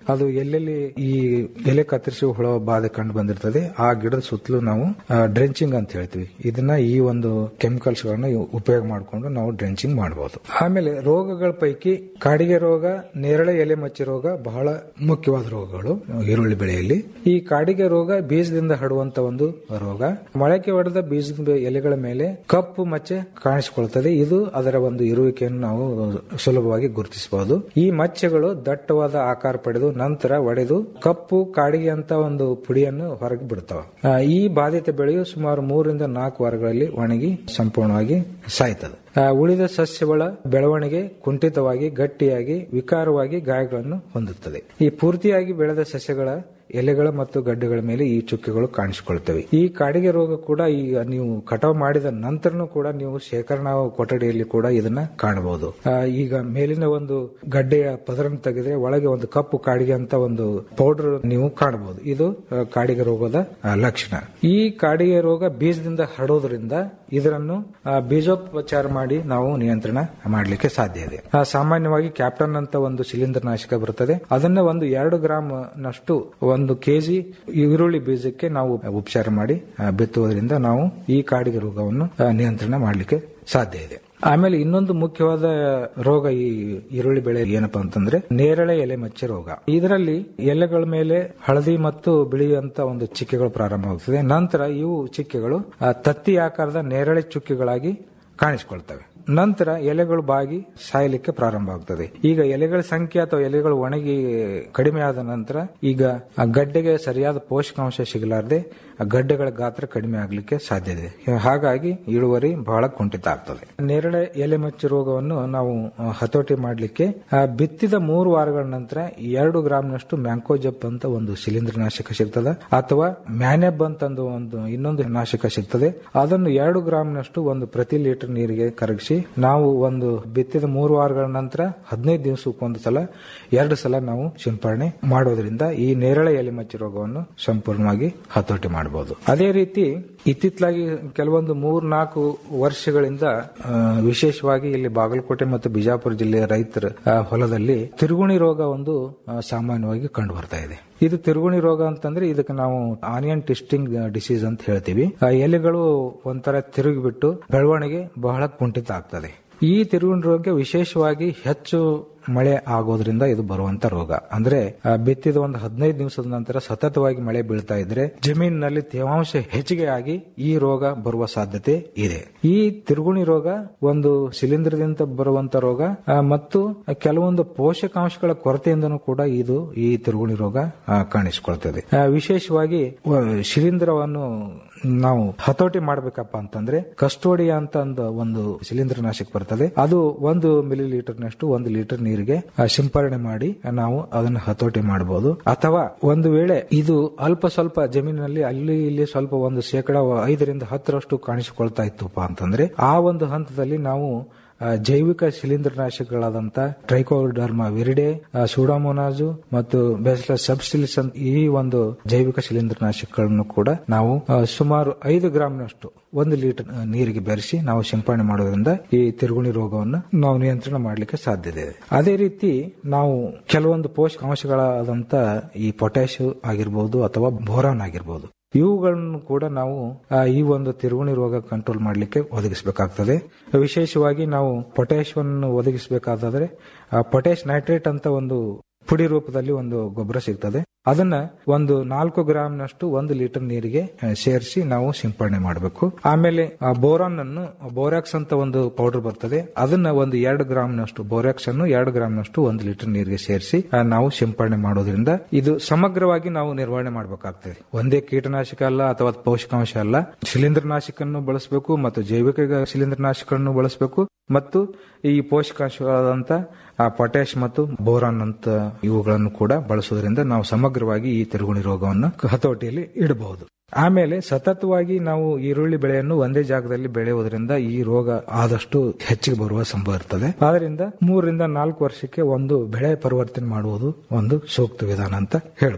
ಅದು ಎಲ್ಲೆಲ್ಲಿ ಈ ಎಲೆ ಕತ್ತರಿಸುವ ಹುಳ ಬಾಧೆ ಕಂಡು ಬಂದಿರ್ತದೆ ಆ ಗಿಡದ ಸುತ್ತಲೂ ನಾವು ಡ್ರೆಂಚಿಂಗ್ ಅಂತ ಹೇಳ್ತೀವಿ ಇದನ್ನ ಈ ಒಂದು ಕೆಮಿಕಲ್ಸ್ ಗಳನ್ನ ಉಪಯೋಗ ಮಾಡಿಕೊಂಡು ನಾವು ಡ್ರೆಂಚಿಂಗ್ ಮಾಡಬಹುದು ಆಮೇಲೆ ರೋಗಗಳ ಪೈಕಿ ಕಾಡಿಗೆ ರೋಗ ನೇರಳೆ ಎಲೆ ಮಚ್ಚೆ ರೋಗ ಬಹಳ ಮುಖ್ಯವಾದ ರೋಗಗಳು ಈರುಳ್ಳಿ ಬೆಳೆಯಲ್ಲಿ ಈ ಕಾಡಿಗೆ ರೋಗ ಬೀಜದಿಂದ ಹರಡುವಂತ ಒಂದು ರೋಗ ಮೊಳಕೆ ಹೊಡೆದ ಬೀಜದ ಎಲೆಗಳ ಮೇಲೆ ಕಪ್ಪು ಮಚ್ಚೆ ಕಾಣಿಸಿಕೊಳ್ತದೆ ಇದು ಅದರ ಒಂದು ಇರುವಿಕೆಯನ್ನು ನಾವು ಸುಲಭವಾಗಿ ಗುರುತಿಸಬಹುದು ಈ ಮಚ್ಚೆಗಳು ದಟ್ಟವಾದ ಆಕಾರ ಪಡೆದು ನಂತರ ಒಡೆದು ಕಪ್ಪು ಕಾಡಿಗೆ ಅಂತ ಒಂದು ಪುಡಿಯನ್ನು ಹೊರಗೆ ಬಿಡ್ತಾವೆ ಆ, ಈ ಬಾಧಿತ ಬೆಳೆಯು ಸುಮಾರು ಮೂರರಿಂದ ನಾಲ್ಕು ವಾರಗಳಲ್ಲಿ ಒಣಗಿ ಸಂಪೂರ್ಣವಾಗಿ ಸಾಯ್ತದೆ ಆ, ಉಳಿದ ಸಸ್ಯಗಳ ಬೆಳವಣಿಗೆ ಕುಂಠಿತವಾಗಿ ಗಟ್ಟಿಯಾಗಿ ವಿಕಾರವಾಗಿ ಗಾಯಗಳನ್ನು ಹೊಂದುತ್ತದೆ ಈ ಪೂರ್ತಿಯಾಗಿ ಬೆಳೆದ ಸಸ್ಯಗಳ ಎಲೆಗಳ ಮತ್ತು ಗಡ್ಡೆಗಳ ಮೇಲೆ ಈ ಚುಕ್ಕೆಗಳು ಕಾಣಿಸಿಕೊಳ್ತವೆ ಈ ಕಾಡಿಗೆ ರೋಗ ಕೂಡ ಈಗ ನೀವು ಕಟಾವು ಮಾಡಿದ ನಂತರನೂ ಕೂಡ ನೀವು ಶೇಖರಣಾ ಕೊಠಡಿಯಲ್ಲಿ ಕೂಡ ಇದನ್ನ ಕಾಣಬಹುದು ಆ, ಈಗ ಮೇಲಿನ ಒಂದು ಗಡ್ಡೆಯ ಪದರನ್ನು ತೆಗೆದ್ರೆ ಒಳಗೆ ಒಂದು ಕಪ್ಪು ಕಾಡಿಗೆ ಅಂತ ಒಂದು ಪೌಡರ್ ನೀವು ಕಾಣಬಹುದು ಇದು ಆ, ಕಾಡಿಗೆ ರೋಗದ ಆ, ಲಕ್ಷಣ ಈ ಕಾಡಿಗೆ ರೋಗ ಬೀಜದಿಂದ ಹರಡೋದ್ರಿಂದ ಇದನ್ನು ಆ, ಬೀಜೋಪಚಾರ ಮಾಡಿ ನಾವು ನಿಯಂತ್ರಣ ಮಾಡಲಿಕ್ಕೆ ಸಾಧ್ಯ ಇದೆ ಆ, ಸಾಮಾನ್ಯವಾಗಿ ಕ್ಯಾಪ್ಟನ್ ಅಂತ ಒಂದು ಶಿಲೀಂಧ್ರ ನಾಶಕ ಬರುತ್ತದೆ ಅದನ್ನ ಒಂದು ಎರಡು ಗ್ರಾಮ್ ನಷ್ಟು ಒಂದು ಕೆಜಿ ಈರುಳ್ಳಿ ಬೀಜಕ್ಕೆ ನಾವು ಉಪಚಾರ ಮಾಡಿ ಆ, ಬಿತ್ತುವುದರಿಂದ ನಾವು ಈ ಕಾಡಿಗೆ ರೋಗವನ್ನು ಆ, ನಿಯಂತ್ರಣ ಮಾಡಲಿಕ್ಕೆ ಸಾಧ್ಯ ಇದೆ ಆಮೇಲೆ ಇನ್ನೊಂದು ಮುಖ್ಯವಾದ ರೋಗ ಈ ಈರುಳ್ಳಿ ಬೆಳೆ ಏನಪ್ಪಾ ಅಂತಂದ್ರೆ ನೇರಳೆ ಎಲೆ ಮಚ್ಚೆ ರೋಗ ಇದರಲ್ಲಿ ಎಲೆಗಳ ಮೇಲೆ ಹಳದಿ ಮತ್ತು ಬಿಳಿ ಅಂತ ಒಂದು ಚಿಕ್ಕೆಗಳು ಪ್ರಾರಂಭವಾಗುತ್ತದೆ ನಂತರ ಇವು ಚಿಕ್ಕೆಗಳು ಆ, ತತ್ತಿ ಆಕಾರದ ನೇರಳೆ ಚುಕ್ಕೆಗಳಾಗಿ ಕಾಣಿಸಿಕೊಳ್ತವೆ ನಂತರ ಎಲೆಗಳು ಬಾಗಿ ಸಾಯಲಿಕ್ಕೆ ಪ್ರಾರಂಭ ಆಗ್ತದೆ ಈಗ ಎಲೆಗಳ ಸಂಖ್ಯೆ ಅಥವಾ ಎಲೆಗಳು ಒಣಗಿ ಕಡಿಮೆ ಆದ ನಂತರ ಈಗ ಆ ಗಡ್ಡೆಗೆ ಸರಿಯಾದ ಪೋಷಕಾಂಶ ಸಿಗಲಾರದೆ ಆ ಗಡ್ಡೆಗಳ ಗಾತ್ರ ಕಡಿಮೆ ಆಗಲಿಕ್ಕೆ ಸಾಧ್ಯ ಇದೆ ಹಾಗಾಗಿ ಇಳುವರಿ ಬಹಳ ಕುಂಠಿತ ಆಗ್ತದೆ ನೇರಳೆ ಎಲೆ ಮಚ್ಚು ರೋಗವನ್ನು ನಾವು ಆ, ಹತೋಟಿ ಮಾಡಲಿಕ್ಕೆ ಬಿತ್ತಿದ ಮೂರು ವಾರಗಳ ನಂತರ ಎರಡು ಗ್ರಾಮ್ನಷ್ಟು ಮ್ಯಾಂಕೋಜಪ್ ಅಂತ ಒಂದು ಶಿಲೀಂಧ್ರ ನಾಶಕ ಸಿಗ್ತದ ಅಥವಾ ಮ್ಯಾನೆಬ್ ಅಂತಂದು ಒಂದು ಇನ್ನೊಂದು ನಾಶಕ ಸಿಗ್ತದೆ ಅದನ್ನು ಎರಡು ಗ್ರಾಮ್ನಷ್ಟು ಒಂದು ಪ್ರತಿ ಲೀಟರ್ ನೀರಿಗೆ ಕರಗಿಸಿ ನಾವು ಒಂದು ಬಿತ್ತಿದ ಮೂರು ವಾರಗಳ ನಂತರ ಹದಿನೈದು ದಿವಸಕ್ಕೊಂದು ಸಲ ಎರಡು ಸಲ ನಾವು ಸಿಂಪರಣೆ ಮಾಡೋದ್ರಿಂದ ಈ ನೇರಳೆ ಎಲೆ ಮಚ್ಚು ರೋಗವನ್ನು ಸಂಪೂರ್ಣವಾಗಿ ಹತೋಟಿ ಮಾಡಬಹುದು ಅದೇ ರೀತಿ ಇತ್ತಿತ್ತಲಾಗಿ ಕೆಲವೊಂದು ಮೂರ್ ನಾಲ್ಕು ವರ್ಷಗಳಿಂದ ಆ, ವಿಶೇಷವಾಗಿ ಇಲ್ಲಿ ಬಾಗಲಕೋಟೆ ಮತ್ತು ಬಿಜಾಪುರ ಜಿಲ್ಲೆಯ ರೈತರ ಆ, ಹೊಲದಲ್ಲಿ ತಿರುಗುಣಿ ರೋಗ ಒಂದು ಆ, ಸಾಮಾನ್ಯವಾಗಿ ಕಂಡು ಬರ್ತಾ ಇದೆ ಇದು ತಿರುಗುಣಿ ರೋಗ ಅಂತಂದ್ರೆ ಇದಕ್ಕೆ ನಾವು ಆನಿಯನ್ ಟಿಸ್ಟಿಂಗ್ ಡಿಸೀಸ್ ಅಂತ ಹೇಳ್ತೀವಿ ಆ ಎಲೆಗಳು ಒಂಥರ ತಿರುಗಿಬಿಟ್ಟು ಬೆಳವಣಿಗೆ ಬಹಳ ಕುಂಠಿತ ಆಗ್ತದೆ ಈ ತಿರುಗುಣಿ ರೋಗಕ್ಕೆ ವಿಶೇಷವಾಗಿ ಹೆಚ್ಚು ಮಳೆ ಆಗೋದ್ರಿಂದ ಇದು ಬರುವಂತ ರೋಗ ಅಂದ್ರೆ ಆ, ಬಿತ್ತಿದ ಒಂದು ಹದಿನೈದು ದಿವಸದ ನಂತರ ಸತತವಾಗಿ ಮಳೆ ಬೀಳ್ತಾ ಇದ್ರೆ ಜಮೀನಿನಲ್ಲಿ ತೇವಾಂಶ ಹೆಚ್ಚಿಗೆ ಆಗಿ ಈ ರೋಗ ಬರುವ ಸಾಧ್ಯತೆ ಇದೆ ಈ ತಿರುಗುಣಿ ರೋಗ ಒಂದು ಶಿಲೀಂಧ್ರದಿಂದ ಬರುವಂತ ರೋಗ ಆ, ಮತ್ತು ಕೆಲವೊಂದು ಪೋಷಕಾಂಶಗಳ ಕೊರತೆಯಿಂದನೂ ಕೂಡ ಇದು ಈ ತಿರುಗುಣಿ ರೋಗ ಆ, ಕಾಣಿಸಿಕೊಳ್ತದೆ ಆ, ವಿಶೇಷವಾಗಿ ವ- ಶಿಲೀಂಧ್ರವನ್ನು ನಾವು ಹತೋಟಿ ಮಾಡ್ಬೇಕಪ್ಪ ಅಂತಂದ್ರೆ ಕಸ್ಟೋಡಿಯಾ ಅಂತ ಒಂದು ಒಂದು ಶಿಲೀಂಧ್ರ ನಾಶಕ ಬರ್ತದೆ ಅದು ಒಂದು ಮಿಲಿ ಲೀಟರ್ ನಷ್ಟು ಒಂದು ಲೀಟರ್ ನೀರಿಗೆ ಆ, ಸಿಂಪರಣೆ ಮಾಡಿ ನಾವು ಅದನ್ನು ಹತೋಟಿ ಮಾಡಬಹುದು ಅಥವಾ ಒಂದು ವೇಳೆ ಇದು ಅಲ್ಪ ಸ್ವಲ್ಪ ಜಮೀನಿನಲ್ಲಿ ಅಲ್ಲಿ ಇಲ್ಲಿ ಸ್ವಲ್ಪ ಒಂದು ಶೇಕಡ ಐದರಿಂದ ಹತ್ತರಷ್ಟು ಕಾಣಿಸಿಕೊಳ್ತಾ ಇತ್ತುಪ್ಪ ಅಂತಂದ್ರೆ ಆ ಒಂದು ಹಂತದಲ್ಲಿ ನಾವು ಆ, ಜೈವಿಕ ಶಿಲೀಂಧ್ರನಾಶಕಗಳಾದಂತ ಟ್ರೈಕೋಡರ್ಮ ವಿರಿಡೆ ಸೂಡಾಮೋನಾಜು ಮತ್ತು ಬೆಸ್ಲಸ್ ಸಬ್ಸ್ಟಿಲಿಸ್ ಅಂತ ಈ ಒಂದು ಜೈವಿಕ ಶಿಲೀಂಧ್ರನಾಶಕಗಳನ್ನು ಕೂಡ ನಾವು ಆ, ಸುಮಾರು ಐದು ಗ್ರಾಮ್ನಷ್ಟು ಒಂದು ಲೀಟರ್ ಆ, ನೀರಿಗೆ ಬೆರೆಸಿ ನಾವು ಸಿಂಪರಣೆ ಮಾಡೋದ್ರಿಂದ ಈ ತಿರುಗುಣಿ ರೋಗವನ್ನು ನಾವು ನಿಯಂತ್ರಣ ಮಾಡಲಿಕ್ಕೆ ಸಾಧ್ಯತೆ ಇದೆ ಅದೇ ರೀತಿ ನಾವು ಕೆಲವೊಂದು ಪೋಷಕಾಂಶಗಳಾದಂತ ಈ ಪೊಟ್ಯಾಶ್ ಆಗಿರ್ಬೋದು ಅಥವಾ ಬೋರಾನ್ ಆಗಿರ್ಬೋದು ಇವುಗಳನ್ನು ಕೂಡ ನಾವು ಆ, ಈ ಒಂದು ತಿರುಗುಣಿ ರೋಗ ಕಂಟ್ರೋಲ್ ಮಾಡಲಿಕ್ಕೆ ಒದಗಿಸಬೇಕಾಗ್ತದೆ ವಿಶೇಷವಾಗಿ ನಾವು ಪೊಟ್ಯಾಶವನ್ನು ಒದಗಿಸಬೇಕಾದ್ರೆ ಪೊಟ್ಯಾಶ್ ನೈಟ್ರೇಟ್ ಅಂತ ಒಂದು ಪುಡಿ ರೂಪದಲ್ಲಿ ಒಂದು ಗೊಬ್ಬರ ಸಿಗ್ತದೆ ಅದನ್ನ ಒಂದು ನಾಲ್ಕು ಗ್ರಾಮ್ನಷ್ಟು ಒಂದು ಲೀಟರ್ ನೀರಿಗೆ ಆ, ಸೇರಿಸಿ ನಾವು ಸಿಂಪಡಣೆ ಮಾಡಬೇಕು ಆಮೇಲೆ ಆ ಬೋರಾನ್ ಅನ್ನು ಬೋರಾಕ್ಸ್ ಅಂತ ಒಂದು ಪೌಡರ್ ಬರ್ತದೆ ಅದನ್ನ ಒಂದು ಎರಡು ಗ್ರಾಮ್ನಷ್ಟು ಬೋರಾಕ್ಸ್ ಅನ್ನು ಎರಡು ಗ್ರಾಮ್ನಷ್ಟು ಒಂದು ಲೀಟರ್ ನೀರಿಗೆ ಸೇರಿಸಿ ಆ, ನಾವು ಸಿಂಪಡಣೆ ಮಾಡೋದ್ರಿಂದ ಇದು ಸಮಗ್ರವಾಗಿ ನಾವು ನಿರ್ವಹಣೆ ಮಾಡಬೇಕಾಗ್ತದೆ ಒಂದೇ ಕೀಟನಾಶಕ ಅಲ್ಲ ಅಥವಾ ಪೋಷಕಾಂಶ ಅಲ್ಲ ಶಿಲೀಂಧ್ರನಾಶಕನ್ನು ಬಳಸಬೇಕು ಮತ್ತು ಜೈವಿಕ ಶಿಲೀಂಧ್ರನಾಶಕವನ್ನು ಬಳಸಬೇಕು ಮತ್ತು ಈ ಪೋಷಕಾಂಶಗಳಾದಂತ ಆ ಪೊಟ್ಯಾಶ್ ಮತ್ತು ಬೋರಾನ್ ಅಂತ ಇವುಗಳನ್ನು ಕೂಡ ಬಳಸುವುದರಿಂದ ನಾವು ಸಮಗ್ರವಾಗಿ ಈ ತಿರುಗುಣಿ ರೋಗವನ್ನು ಹತೋಟಿಯಲ್ಲಿ ಇಡಬಹುದು ಆಮೇಲೆ ಸತತವಾಗಿ ನಾವು ಈರುಳ್ಳಿ ಬೆಳೆಯನ್ನು ಒಂದೇ ಜಾಗದಲ್ಲಿ ಬೆಳೆಯುವುದರಿಂದ ಈ ರೋಗ ಆದಷ್ಟು ಹೆಚ್ಚಿಗೆ ಬರುವ ಸಂಭವ ಇರ್ತದೆ ಆದ್ರಿಂದ ಮೂರರಿಂದ ನಾಲ್ಕು ವರ್ಷಕ್ಕೆ ಒಂದು ಬೆಳೆ ಪರಿವರ್ತನೆ ಮಾಡುವುದು ಒಂದು ಸೂಕ್ತ ವಿಧಾನ ಅಂತ ಹೇಳ್ಬೋದು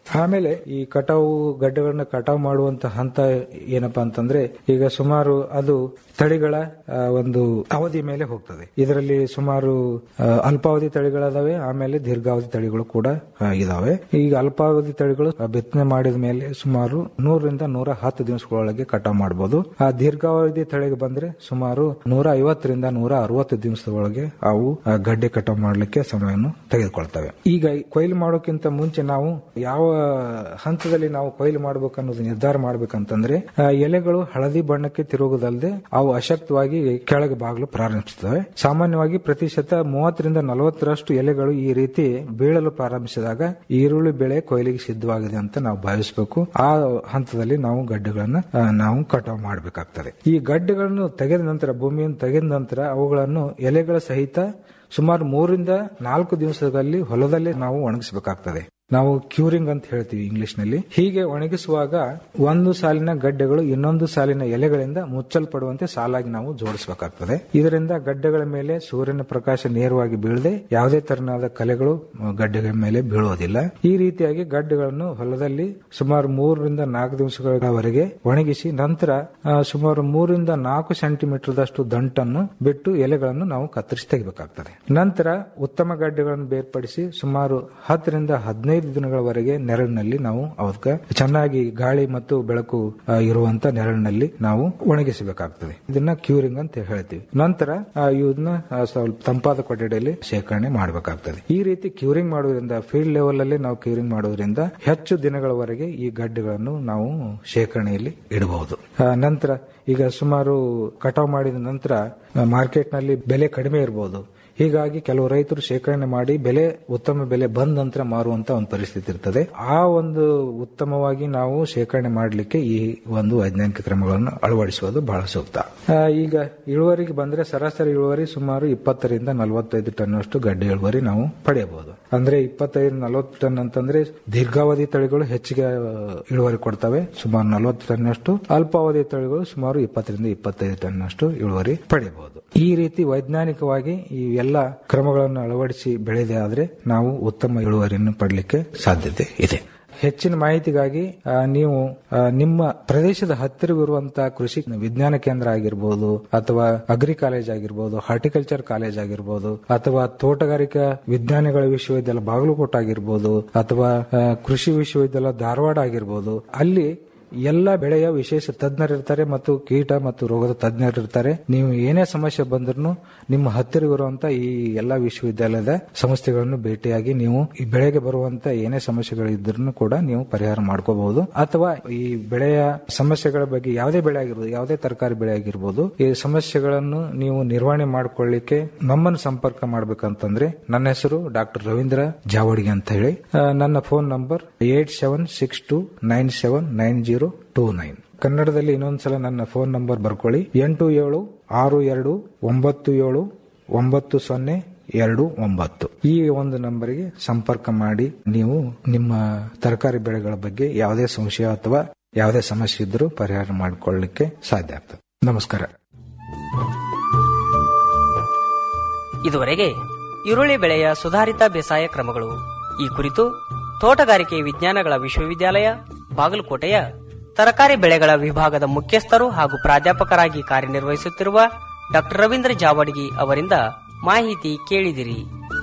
ಆಮೇಲೆ ಈ ಕಟಾವು ಗಡ್ಡೆಗಳನ್ನ ಕಟಾವು ಮಾಡುವಂತ ಹಂತ ಏನಪ್ಪಾ ಅಂತಂದ್ರೆ ಈಗ ಸುಮಾರು ಅದು ತಳಿಗಳ ಆ, ಒಂದು ಅವಧಿ ಮೇಲೆ ಹೋಗ್ತದೆ ಇದರಲ್ಲಿ ಸುಮಾರು ಆ, ಅಲ್ಪಾವಧಿ ತಳಿಗಳದಾವೆ ಆಮೇಲೆ ದೀರ್ಘಾವಧಿ ತಳಿಗಳು ಕೂಡ ಆ, ಇದಾವೆ ಈಗ ಅಲ್ಪಾವಧಿ ತಳಿಗಳು ಆ, ಬಿತ್ತನೆ ಮಾಡಿದ ಮೇಲೆ ಸುಮಾರು ನೂರರಿಂದ ನೂರ ಹತ್ತು ದಿವಸಗಳೊಳಗೆ ಕಟಾವು ಮಾಡಬಹುದು ಆ ದೀರ್ಘಾವಧಿ ತಳಿಗೆ ಬಂದ್ರೆ ಸುಮಾರು ನೂರ ಐವತ್ತರಿಂದ ನೂರ ಅರವತ್ತು ದಿವಸದೊಳಗೆ ಅವು ಆ, ಗಡ್ಡೆ ಕಟಾವು ಮಾಡಲಿಕ್ಕೆ ಸಮಯವನ್ನು ತೆಗೆದುಕೊಳ್ತವೆ ಈಗ ಈ ಕೊಯ್ಲು ಮಾಡೋಕ್ಕಿಂತ ಮುಂಚೆ ನಾವು ಯಾವ ಹಂತದಲ್ಲಿ ನಾವು ಕೊಯ್ಲು ಮಾಡಬೇಕು ಅನ್ನೋದು ನಿರ್ಧಾರ ಮಾಡ್ಬೇಕಂತಂದ್ರೆ ಆ, ಎಲೆಗಳು ಹಳದಿ ಬಣ್ಣಕ್ಕೆ ತಿರುಗುದಲ್ಲದೆ ಅವು ಅಶಕ್ತವಾಗಿ ಕೆಳಗೆ ಬಾಗಲು ಪ್ರಾರಂಭಿಸುತ್ತವೆ ಸಾಮಾನ್ಯವಾಗಿ ಪ್ರತಿಶತ ಮೂವತ್ತರಿಂದ ನಲವತ್ತರಷ್ಟು ಎಲೆಗಳು ಈ ರೀತಿ ಬೀಳಲು ಪ್ರಾರಂಭಿಸಿದಾಗ ಈರುಳ್ಳಿ ಬೆಳೆ ಕೊಯ್ಲಿಗೆ ಸಿದ್ಧವಾಗಿದೆ ಅಂತ ನಾವು ಭಾವಿಸಬೇಕು ಆ ಹಂತದಲ್ಲಿ ನಾವು ಗಡ್ಡೆಗಳನ್ನ ಆ, ನಾವು ಕಟಾವು ಮಾಡಬೇಕಾಗ್ತದೆ ಈ ಗಡ್ಡೆಗಳನ್ನು ತೆಗೆದ ನಂತರ ಭೂಮಿಯನ್ನು ತೆಗೆದ ನಂತರ ಅವುಗಳನ್ನು ಎಲೆಗಳ ಸಹಿತ ಸುಮಾರು ಮೂರಿಂದ ನಾಲ್ಕು ದಿವಸದಲ್ಲಿ ಹೊಲದಲ್ಲಿ ನಾವು ಒಣಗಿಸಬೇಕಾಗ್ತದೆ ನಾವು ಕ್ಯೂರಿಂಗ್ ಅಂತ ಹೇಳ್ತೀವಿ ಇಂಗ್ಲಿಷ್ ನಲ್ಲಿ ಹೀಗೆ ಒಣಗಿಸುವಾಗ ಒಂದು ಸಾಲಿನ ಗಡ್ಡೆಗಳು ಇನ್ನೊಂದು ಸಾಲಿನ ಎಲೆಗಳಿಂದ ಮುಚ್ಚಲ್ಪಡುವಂತೆ ಸಾಲಾಗಿ ನಾವು ಜೋಡಿಸಬೇಕಾಗ್ತದೆ ಇದರಿಂದ ಗಡ್ಡೆಗಳ ಮೇಲೆ ಸೂರ್ಯನ ಪ್ರಕಾಶ ನೇರವಾಗಿ ಬೀಳದೆ ಯಾವುದೇ ತರನಾದ ಕಲೆಗಳು ಆ, ಗಡ್ಡೆಗಳ ಮೇಲೆ ಬೀಳುವುದಿಲ್ಲ ಈ ರೀತಿಯಾಗಿ ಗಡ್ಡೆಗಳನ್ನು ಹೊಲದಲ್ಲಿ ಸುಮಾರು ಮೂರರಿಂದ ನಾಲ್ಕು ದಿವಸಗಳವರೆಗೆ ಒಣಗಿಸಿ ನಂತರ ಆ, ಸುಮಾರು ಮೂರರಿಂದ ನಾಲ್ಕು ಸೆಂಟಿಮೀಟರ್ದಷ್ಟು ದಂಟನ್ನು ಬಿಟ್ಟು ಎಲೆಗಳನ್ನು ನಾವು ಕತ್ತರಿಸಿ ತೆಗಿಬೇಕಾಗ್ತದೆ ನಂತರ ಉತ್ತಮ ಗಡ್ಡೆಗಳನ್ನು ಬೇರ್ಪಡಿಸಿ ಸುಮಾರು ಹತ್ತರಿಂದ ಹದಿನೈದು ದಿನಗಳವರೆಗೆ ನೆರಳಿನಲ್ಲಿ ನಾವು ಅವಕ್ಕೆ ಚೆನ್ನಾಗಿ ಗಾಳಿ ಮತ್ತು ಬೆಳಕು ಆ, ಇರುವಂತ ನೆರಳಿನಲ್ಲಿ ನಾವು ಒಣಗಿಸಬೇಕಾಗ್ತದೆ ಇದನ್ನ ಕ್ಯೂರಿಂಗ್ ಅಂತ ಹೇಳ್ತೀವಿ ನಂತರ ಆ, ಇದನ್ನ ಆ, ಸ್ವಲ್ಪ ತಂಪಾದ ಕೊಠಡಿಯಲ್ಲಿ ಶೇಖರಣೆ ಮಾಡಬೇಕಾಗ್ತದೆ ಈ ರೀತಿ ಕ್ಯೂರಿಂಗ್ ಮಾಡೋದ್ರಿಂದ ಫೀಲ್ಡ್ ಲೆವೆಲ್ ಅಲ್ಲಿ ನಾವು ಕ್ಯೂರಿಂಗ್ ಮಾಡೋದ್ರಿಂದ ಹೆಚ್ಚು ದಿನಗಳವರೆಗೆ ಈ ಗಡ್ಡೆಗಳನ್ನು ನಾವು ಶೇಖರಣೆಯಲ್ಲಿ ಇಡಬಹುದು ಆ, ನಂತರ ಈಗ ಸುಮಾರು ಕಟಾವು ಮಾಡಿದ ನಂತರ ಮಾರ್ಕೆಟ್ ನಲ್ಲಿ ಬೆಲೆ ಕಡಿಮೆ ಇರಬಹುದು ಹೀಗಾಗಿ ಕೆಲವು ರೈತರು ಶೇಖರಣೆ ಮಾಡಿ ಬೆಲೆ ಉತ್ತಮ ಬೆಲೆ ಬಂದ ನಂತರ ಮಾರುವಂತ ಒಂದು ಪರಿಸ್ಥಿತಿ ಇರ್ತದೆ ಆ ಒಂದು ಉತ್ತಮವಾಗಿ ನಾವು ಶೇಖರಣೆ ಮಾಡಲಿಕ್ಕೆ ಈ ಒಂದು ವೈಜ್ಞಾನಿಕ ಕ್ರಮಗಳನ್ನು ಅಳವಡಿಸುವುದು ಬಹಳ ಸೂಕ್ತ ಆ, ಈಗ ಇಳುವರಿಗೆ ಬಂದ್ರೆ ಸರಾಸರಿ ಇಳುವರಿ ಸುಮಾರು ಇಪ್ಪತ್ತರಿಂದ ನಲವತ್ತೈದು ಟನ್ ಅಷ್ಟು ಗಡ್ಡೆ ಇಳುವರಿ ನಾವು ಪಡೆಯಬಹುದು ಅಂದ್ರೆ ಇಪ್ಪತ್ತೈದು ನಲವತ್ತು ಟನ್ ಅಂತಂದ್ರೆ ದೀರ್ಘಾವಧಿ ತಳಿಗಳು ಹೆಚ್ಚಿಗೆ ಆ, ಇಳುವರಿ ಕೊಡ್ತವೆ ಸುಮಾರು ನಲವತ್ತು ಟನ್ ಅಷ್ಟು ಅಲ್ಪಾವಧಿ ತಳಿಗಳು ಸುಮಾರು ಇಪ್ಪತ್ತರಿಂದ ಇಪ್ಪತ್ತೈದು ಟನ್ ಅಷ್ಟು ಇಳುವರಿ ಪಡೆಯಬಹುದು ಈ ರೀತಿ ವೈಜ್ಞಾನಿಕವಾಗಿ ಈ ಎಲ್ಲ ಕ್ರಮಗಳನ್ನು ಅಳವಡಿಸಿ ಬೆಳೆದೆ ಆದ್ರೆ ನಾವು ಉತ್ತಮ ಇಳುವರಿಯನ್ನು ಪಡಲಿಕ್ಕೆ ಸಾಧ್ಯತೆ ಇದೆ ಹೆಚ್ಚಿನ ಮಾಹಿತಿಗಾಗಿ ಆ, ನೀವು ಆ, ನಿಮ್ಮ ಪ್ರದೇಶದ ಹತ್ತಿರವಿರುವಂತಹ ಕೃಷಿ ವಿಜ್ಞಾನ ಕೇಂದ್ರ ಆಗಿರ್ಬೋದು ಅಥವಾ ಅಗ್ರಿ ಕಾಲೇಜ್ ಆಗಿರ್ಬೋದು ಹಾರ್ಟಿಕಲ್ಚರ್ ಕಾಲೇಜ್ ಆಗಿರ್ಬೋದು ಅಥವಾ ತೋಟಗಾರಿಕಾ ವಿಜ್ಞಾನಿಗಳ ವಿಶ್ವವಿದ್ಯಾಲಯ ಬಾಗಲಕೋಟೆ ಆಗಿರ್ಬೋದು ಅಥವಾ ಆ, ಕೃಷಿ ವಿಶ್ವವಿದ್ಯಾಲಯ ಧಾರವಾಡ ಆಗಿರ್ಬೋದು ಅಲ್ಲಿ ಎಲ್ಲ ಬೆಳೆಯ ವಿಶೇಷ ತಜ್ಞರಿರ್ತಾರೆ ಮತ್ತು ಕೀಟ ಮತ್ತು ರೋಗದ ತಜ್ಞರಿರ್ತಾರೆ ನೀವು ಏನೇ ಸಮಸ್ಯೆ ಬಂದ್ರೂ ನಿಮ್ಮ ಹತ್ತಿರವಿರುವಂತ ಈ ಎಲ್ಲಾ ವಿಶ್ವವಿದ್ಯಾಲಯದ ಸಂಸ್ಥೆಗಳನ್ನು ಭೇಟಿಯಾಗಿ ನೀವು ಈ ಬೆಳೆಗೆ ಬರುವಂತ ಏನೇ ಸಮಸ್ಯೆಗಳಿದ್ರೂ ಕೂಡ ನೀವು ಪರಿಹಾರ ಮಾಡ್ಕೋಬಹುದು ಅಥವಾ ಈ ಬೆಳೆಯ ಸಮಸ್ಯೆಗಳ ಬಗ್ಗೆ ಯಾವುದೇ ಬೆಳೆ ಆಗಿರ್ಬೋದು ಯಾವುದೇ ತರಕಾರಿ ಬೆಳೆ ಆಗಿರ್ಬೋದು ಈ ಸಮಸ್ಯೆಗಳನ್ನು ನೀವು ನಿರ್ವಹಣೆ ಮಾಡ್ಕೊಳ್ಳಿಕ್ಕೆ ನಮ್ಮನ್ನು ಸಂಪರ್ಕ ಮಾಡ್ಬೇಕಂತಂದ್ರೆ ನನ್ನ ಹೆಸರು ಡಾಕ್ಟರ್ ರವೀಂದ್ರ ಜಾವಡಿಗೆ ಅಂತ ಹೇಳಿ ಆ, ನನ್ನ phone number eight seven six two nine seven nine zero two nine ಕನ್ನಡದಲ್ಲಿ ಇನ್ನೊಂದ್ಸಲ ನನ್ನ ಫೋನ್ ನಂಬರ್ ಬರ್ಕೊಳ್ಳಿ ಎಂಟು ಏಳು ಆರು ಎರಡು ಒಂಬತ್ತು ಏಳು ಒಂಬತ್ತು ಸೊನ್ನೆ ಎರಡು ಒಂಬತ್ತು ಈ ಒಂದು ನಂಬರ್ಗೆ ಸಂಪರ್ಕ ಮಾಡಿ ನೀವು ನಿಮ್ಮ ತರಕಾರಿ ಬೆಳೆಗಳ ಬಗ್ಗೆ ಯಾವುದೇ ಸಂಶಯ ಅಥವಾ ಯಾವುದೇ ಸಮಸ್ಯೆ ಇದ್ರೂ ಪರಿಹಾರ ಮಾಡಿಕೊಳ್ಳಲಿಕ್ಕೆ ಸಾಧ್ಯ ಆಗ್ತದೆ ನಮಸ್ಕಾರ ಇದುವರೆಗೆ ಈರುಳ್ಳಿ ಬೆಳೆಯ ಸುಧಾರಿತ ಬೇಸಾಯ ಕ್ರಮಗಳು ಈ ಕುರಿತು ತೋಟಗಾರಿಕೆ ವಿಜ್ಞಾನಗಳ ವಿಶ್ವವಿದ್ಯಾಲಯ ಬಾಗಲಕೋಟೆಯ ತರಕಾರಿ ಬೆಳೆಗಳ ವಿಭಾಗದ ಮುಖ್ಯಸ್ಥರು ಹಾಗೂ ಪ್ರಾಧ್ಯಾಪಕರಾಗಿ ಕಾರ್ಯನಿರ್ವಹಿಸುತ್ತಿರುವ ಡಾಕ್ಟರ್ ರವೀಂದ್ರ ಜಾವಡಗಿ ಅವರಿಂದ ಮಾಹಿತಿ ಕೇಳಿದಿರಿ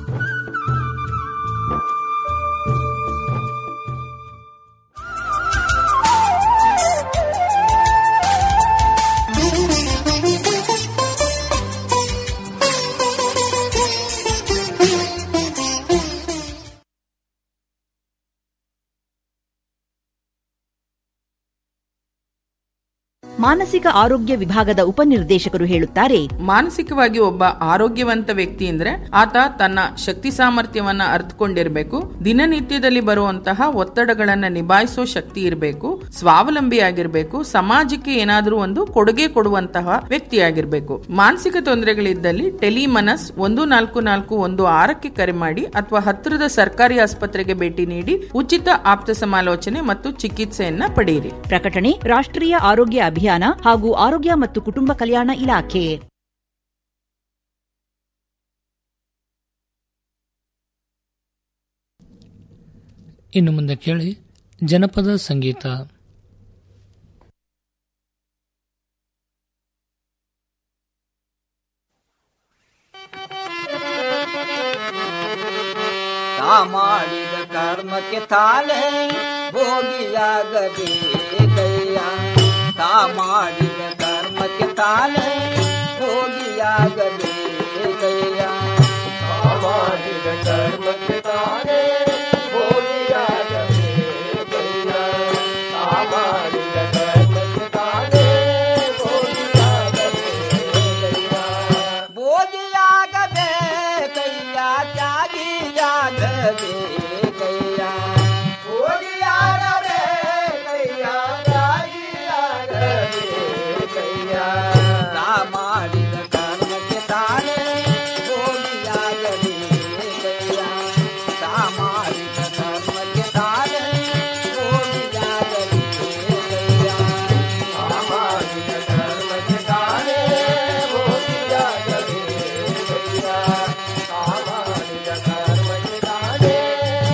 ಮಾನಸಿಕ ಆರೋಗ್ಯ ವಿಭಾಗದ ಉಪನಿರ್ದೇಶಕರು ಹೇಳುತ್ತಾರೆ ಮಾನಸಿಕವಾಗಿ ಒಬ್ಬ ಆರೋಗ್ಯವಂತ ವ್ಯಕ್ತಿ ಅಂದ್ರೆ ಆತ ತನ್ನ ಶಕ್ತಿ ಸಾಮರ್ಥ್ಯವನ್ನ ಅರ್ಥಕೊಂಡಿರ್ಬೇಕು ದಿನನಿತ್ಯದಲ್ಲಿ ಬರುವಂತಹ ಒತ್ತಡಗಳನ್ನ ನಿಭಾಯಿಸೋ ಶಕ್ತಿ ಇರಬೇಕು ಸ್ವಾವಲಂಬಿಯಾಗಿರ್ಬೇಕು ಸಮಾಜಕ್ಕೆ ಏನಾದ್ರೂ ಒಂದು ಕೊಡುಗೆ ಕೊಡುವಂತಹ ವ್ಯಕ್ತಿಯಾಗಿರ್ಬೇಕು ಮಾನಸಿಕ ತೊಂದರೆಗಳಿದ್ದಲ್ಲಿ ಟೆಲಿಮನಸ್ ಒಂದು ನಾಲ್ಕು ನಾಲ್ಕು ಒಂದು ಆರಕ್ಕೆ ಕರೆ ಮಾಡಿ ಅಥವಾ ಹತ್ತಿರದ ಸರ್ಕಾರಿ ಆಸ್ಪತ್ರೆಗೆ ಭೇಟಿ ನೀಡಿ ಉಚಿತ ಆಪ್ತ ಸಮಾಲೋಚನೆ ಮತ್ತು ಚಿಕಿತ್ಸೆಯನ್ನ ಪಡೆಯಿರಿ ಪ್ರಕಟಣೆ ರಾಷ್ಟ್ರೀಯ ಆರೋಗ್ಯ ಅಭಿಯಾನ ಹಾಗೂ ಆರೋಗ್ಯ ಮತ್ತು ಕುಟುಂಬ ಕಲ್ಯಾಣ ಇಲಾಖೆ ಇನ್ನು ಮುಂದೆ ಕೇಳಿ ಜನಪದ ಸಂಗೀತ ತಾ ಮಾಡಿದ ಕರ್ಮಕ್ಕೆ ತಾನೇ ಭೋಗಿಯಾಗಬೇಕಯ್ಯ ತಾ ಮಾಡಿದ ಕರ್ಮಕ್ಕೆ ತಾನೇ ಭೋಗಿಯಾಗಬೇಕಯ್ಯ ತಾ ಮಾಡಿದ ಕರ್ಮಕ್ಕೆ ತಾನೇ ಭೋಗಿಯಾಗಬೇಕಯ್ಯ ತಾ ಮಾಡಿದ ಕರ್ಮಕ್ಕೆ ತಾನೇ ಭೋಗಿಯಾಗಬೇಕಯ್ಯ ಭೋಗಿಯಾಗಬೇಕಯ್ಯ ತ್ಯಾಗಿಯಾಗಬೇಕಯ್ಯ ಭೋಗಿಯಾಗಬೇಕಯ್ಯ ತ್ಯಾಗಿಯಾಗಬೇಕಯ್ಯ ತಾ ಮಾಡಿದ ಕರ್ಮಕ್ಕೆ ತಾನೇ ಭೋಗಿಯಾಗಬೇಕಯ್ಯ ತಾ ಮಾಡಿದ ಕರ್ಮಕ್ಕೆ ತಾನೇ ಭೋಗಿಯಾಗಬೇಕಯ್ಯ ತಾ ಮಾಡಿದ ಕರ್ಮಕ್ಕೆ ತಾನೇ ಭೋಗಿಯಾಗಬೇಕಯ್ಯ ತಾ ಮಾಡಿದ ಕರ್ಮಕ್ಕೆ ತಾನೇ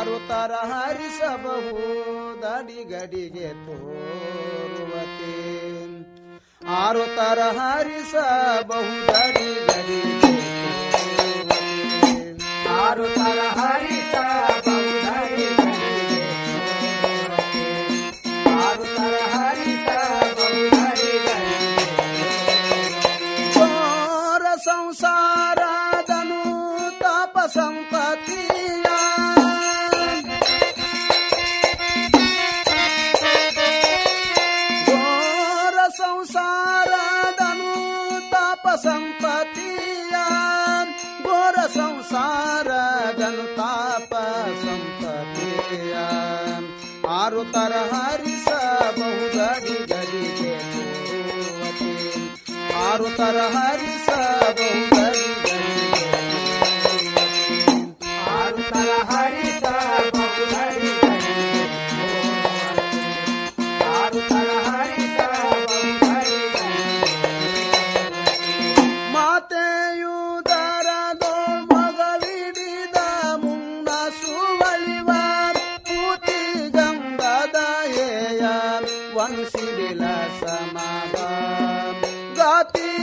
ಆರು ತರ ಹರಿಸಬಹುದಡಿ ಗಡಿಗೆ ತೋರುವತೆ ಆರು ತರ ಹರಿಸಬಹುದಡಿ ಗಡಿಗೆ ಆರು ತರ ಹರಿಸಬಹುದಡಿ ಆರು ತರ ಹರಿಸಬಹುದಡಿ ಘೋರ ಸಂಸಾರದನು ತಾಪ ಸಂಪತ್ತಿಯ ಘೋರ ಸಂಸಾರದನು ತಾಪ ಸಂಪತ್ತಿಯ ಘೋರ ಸಂಸಾರದನು ತಾಪ ಸಂಪತ್ತಿಯ ಆರು ತರ ಹರಿಸಬಹುದಡಿ ಗಡಿಗೆ ತೋರುವತೆ. ಆರು ತರ ಹರಿಸಬಹುದಡಿ ಗಡಿಗೆ ಆರು ತರ ಹರಿಸಬಹುದಡಿ ಆರು ತರ ಹರಿಸಬಹುದಡಿ ಮಾತೆಯುದರದೋ ಮಗಳಿಡಿದ ಮುನ್ನ ಸುವಳಿವ ಪೂತಿ ಗಂಗದಯೇಯ ವಂಶಿಡಿಲ ಸಮಾಗ ಗಾತಿ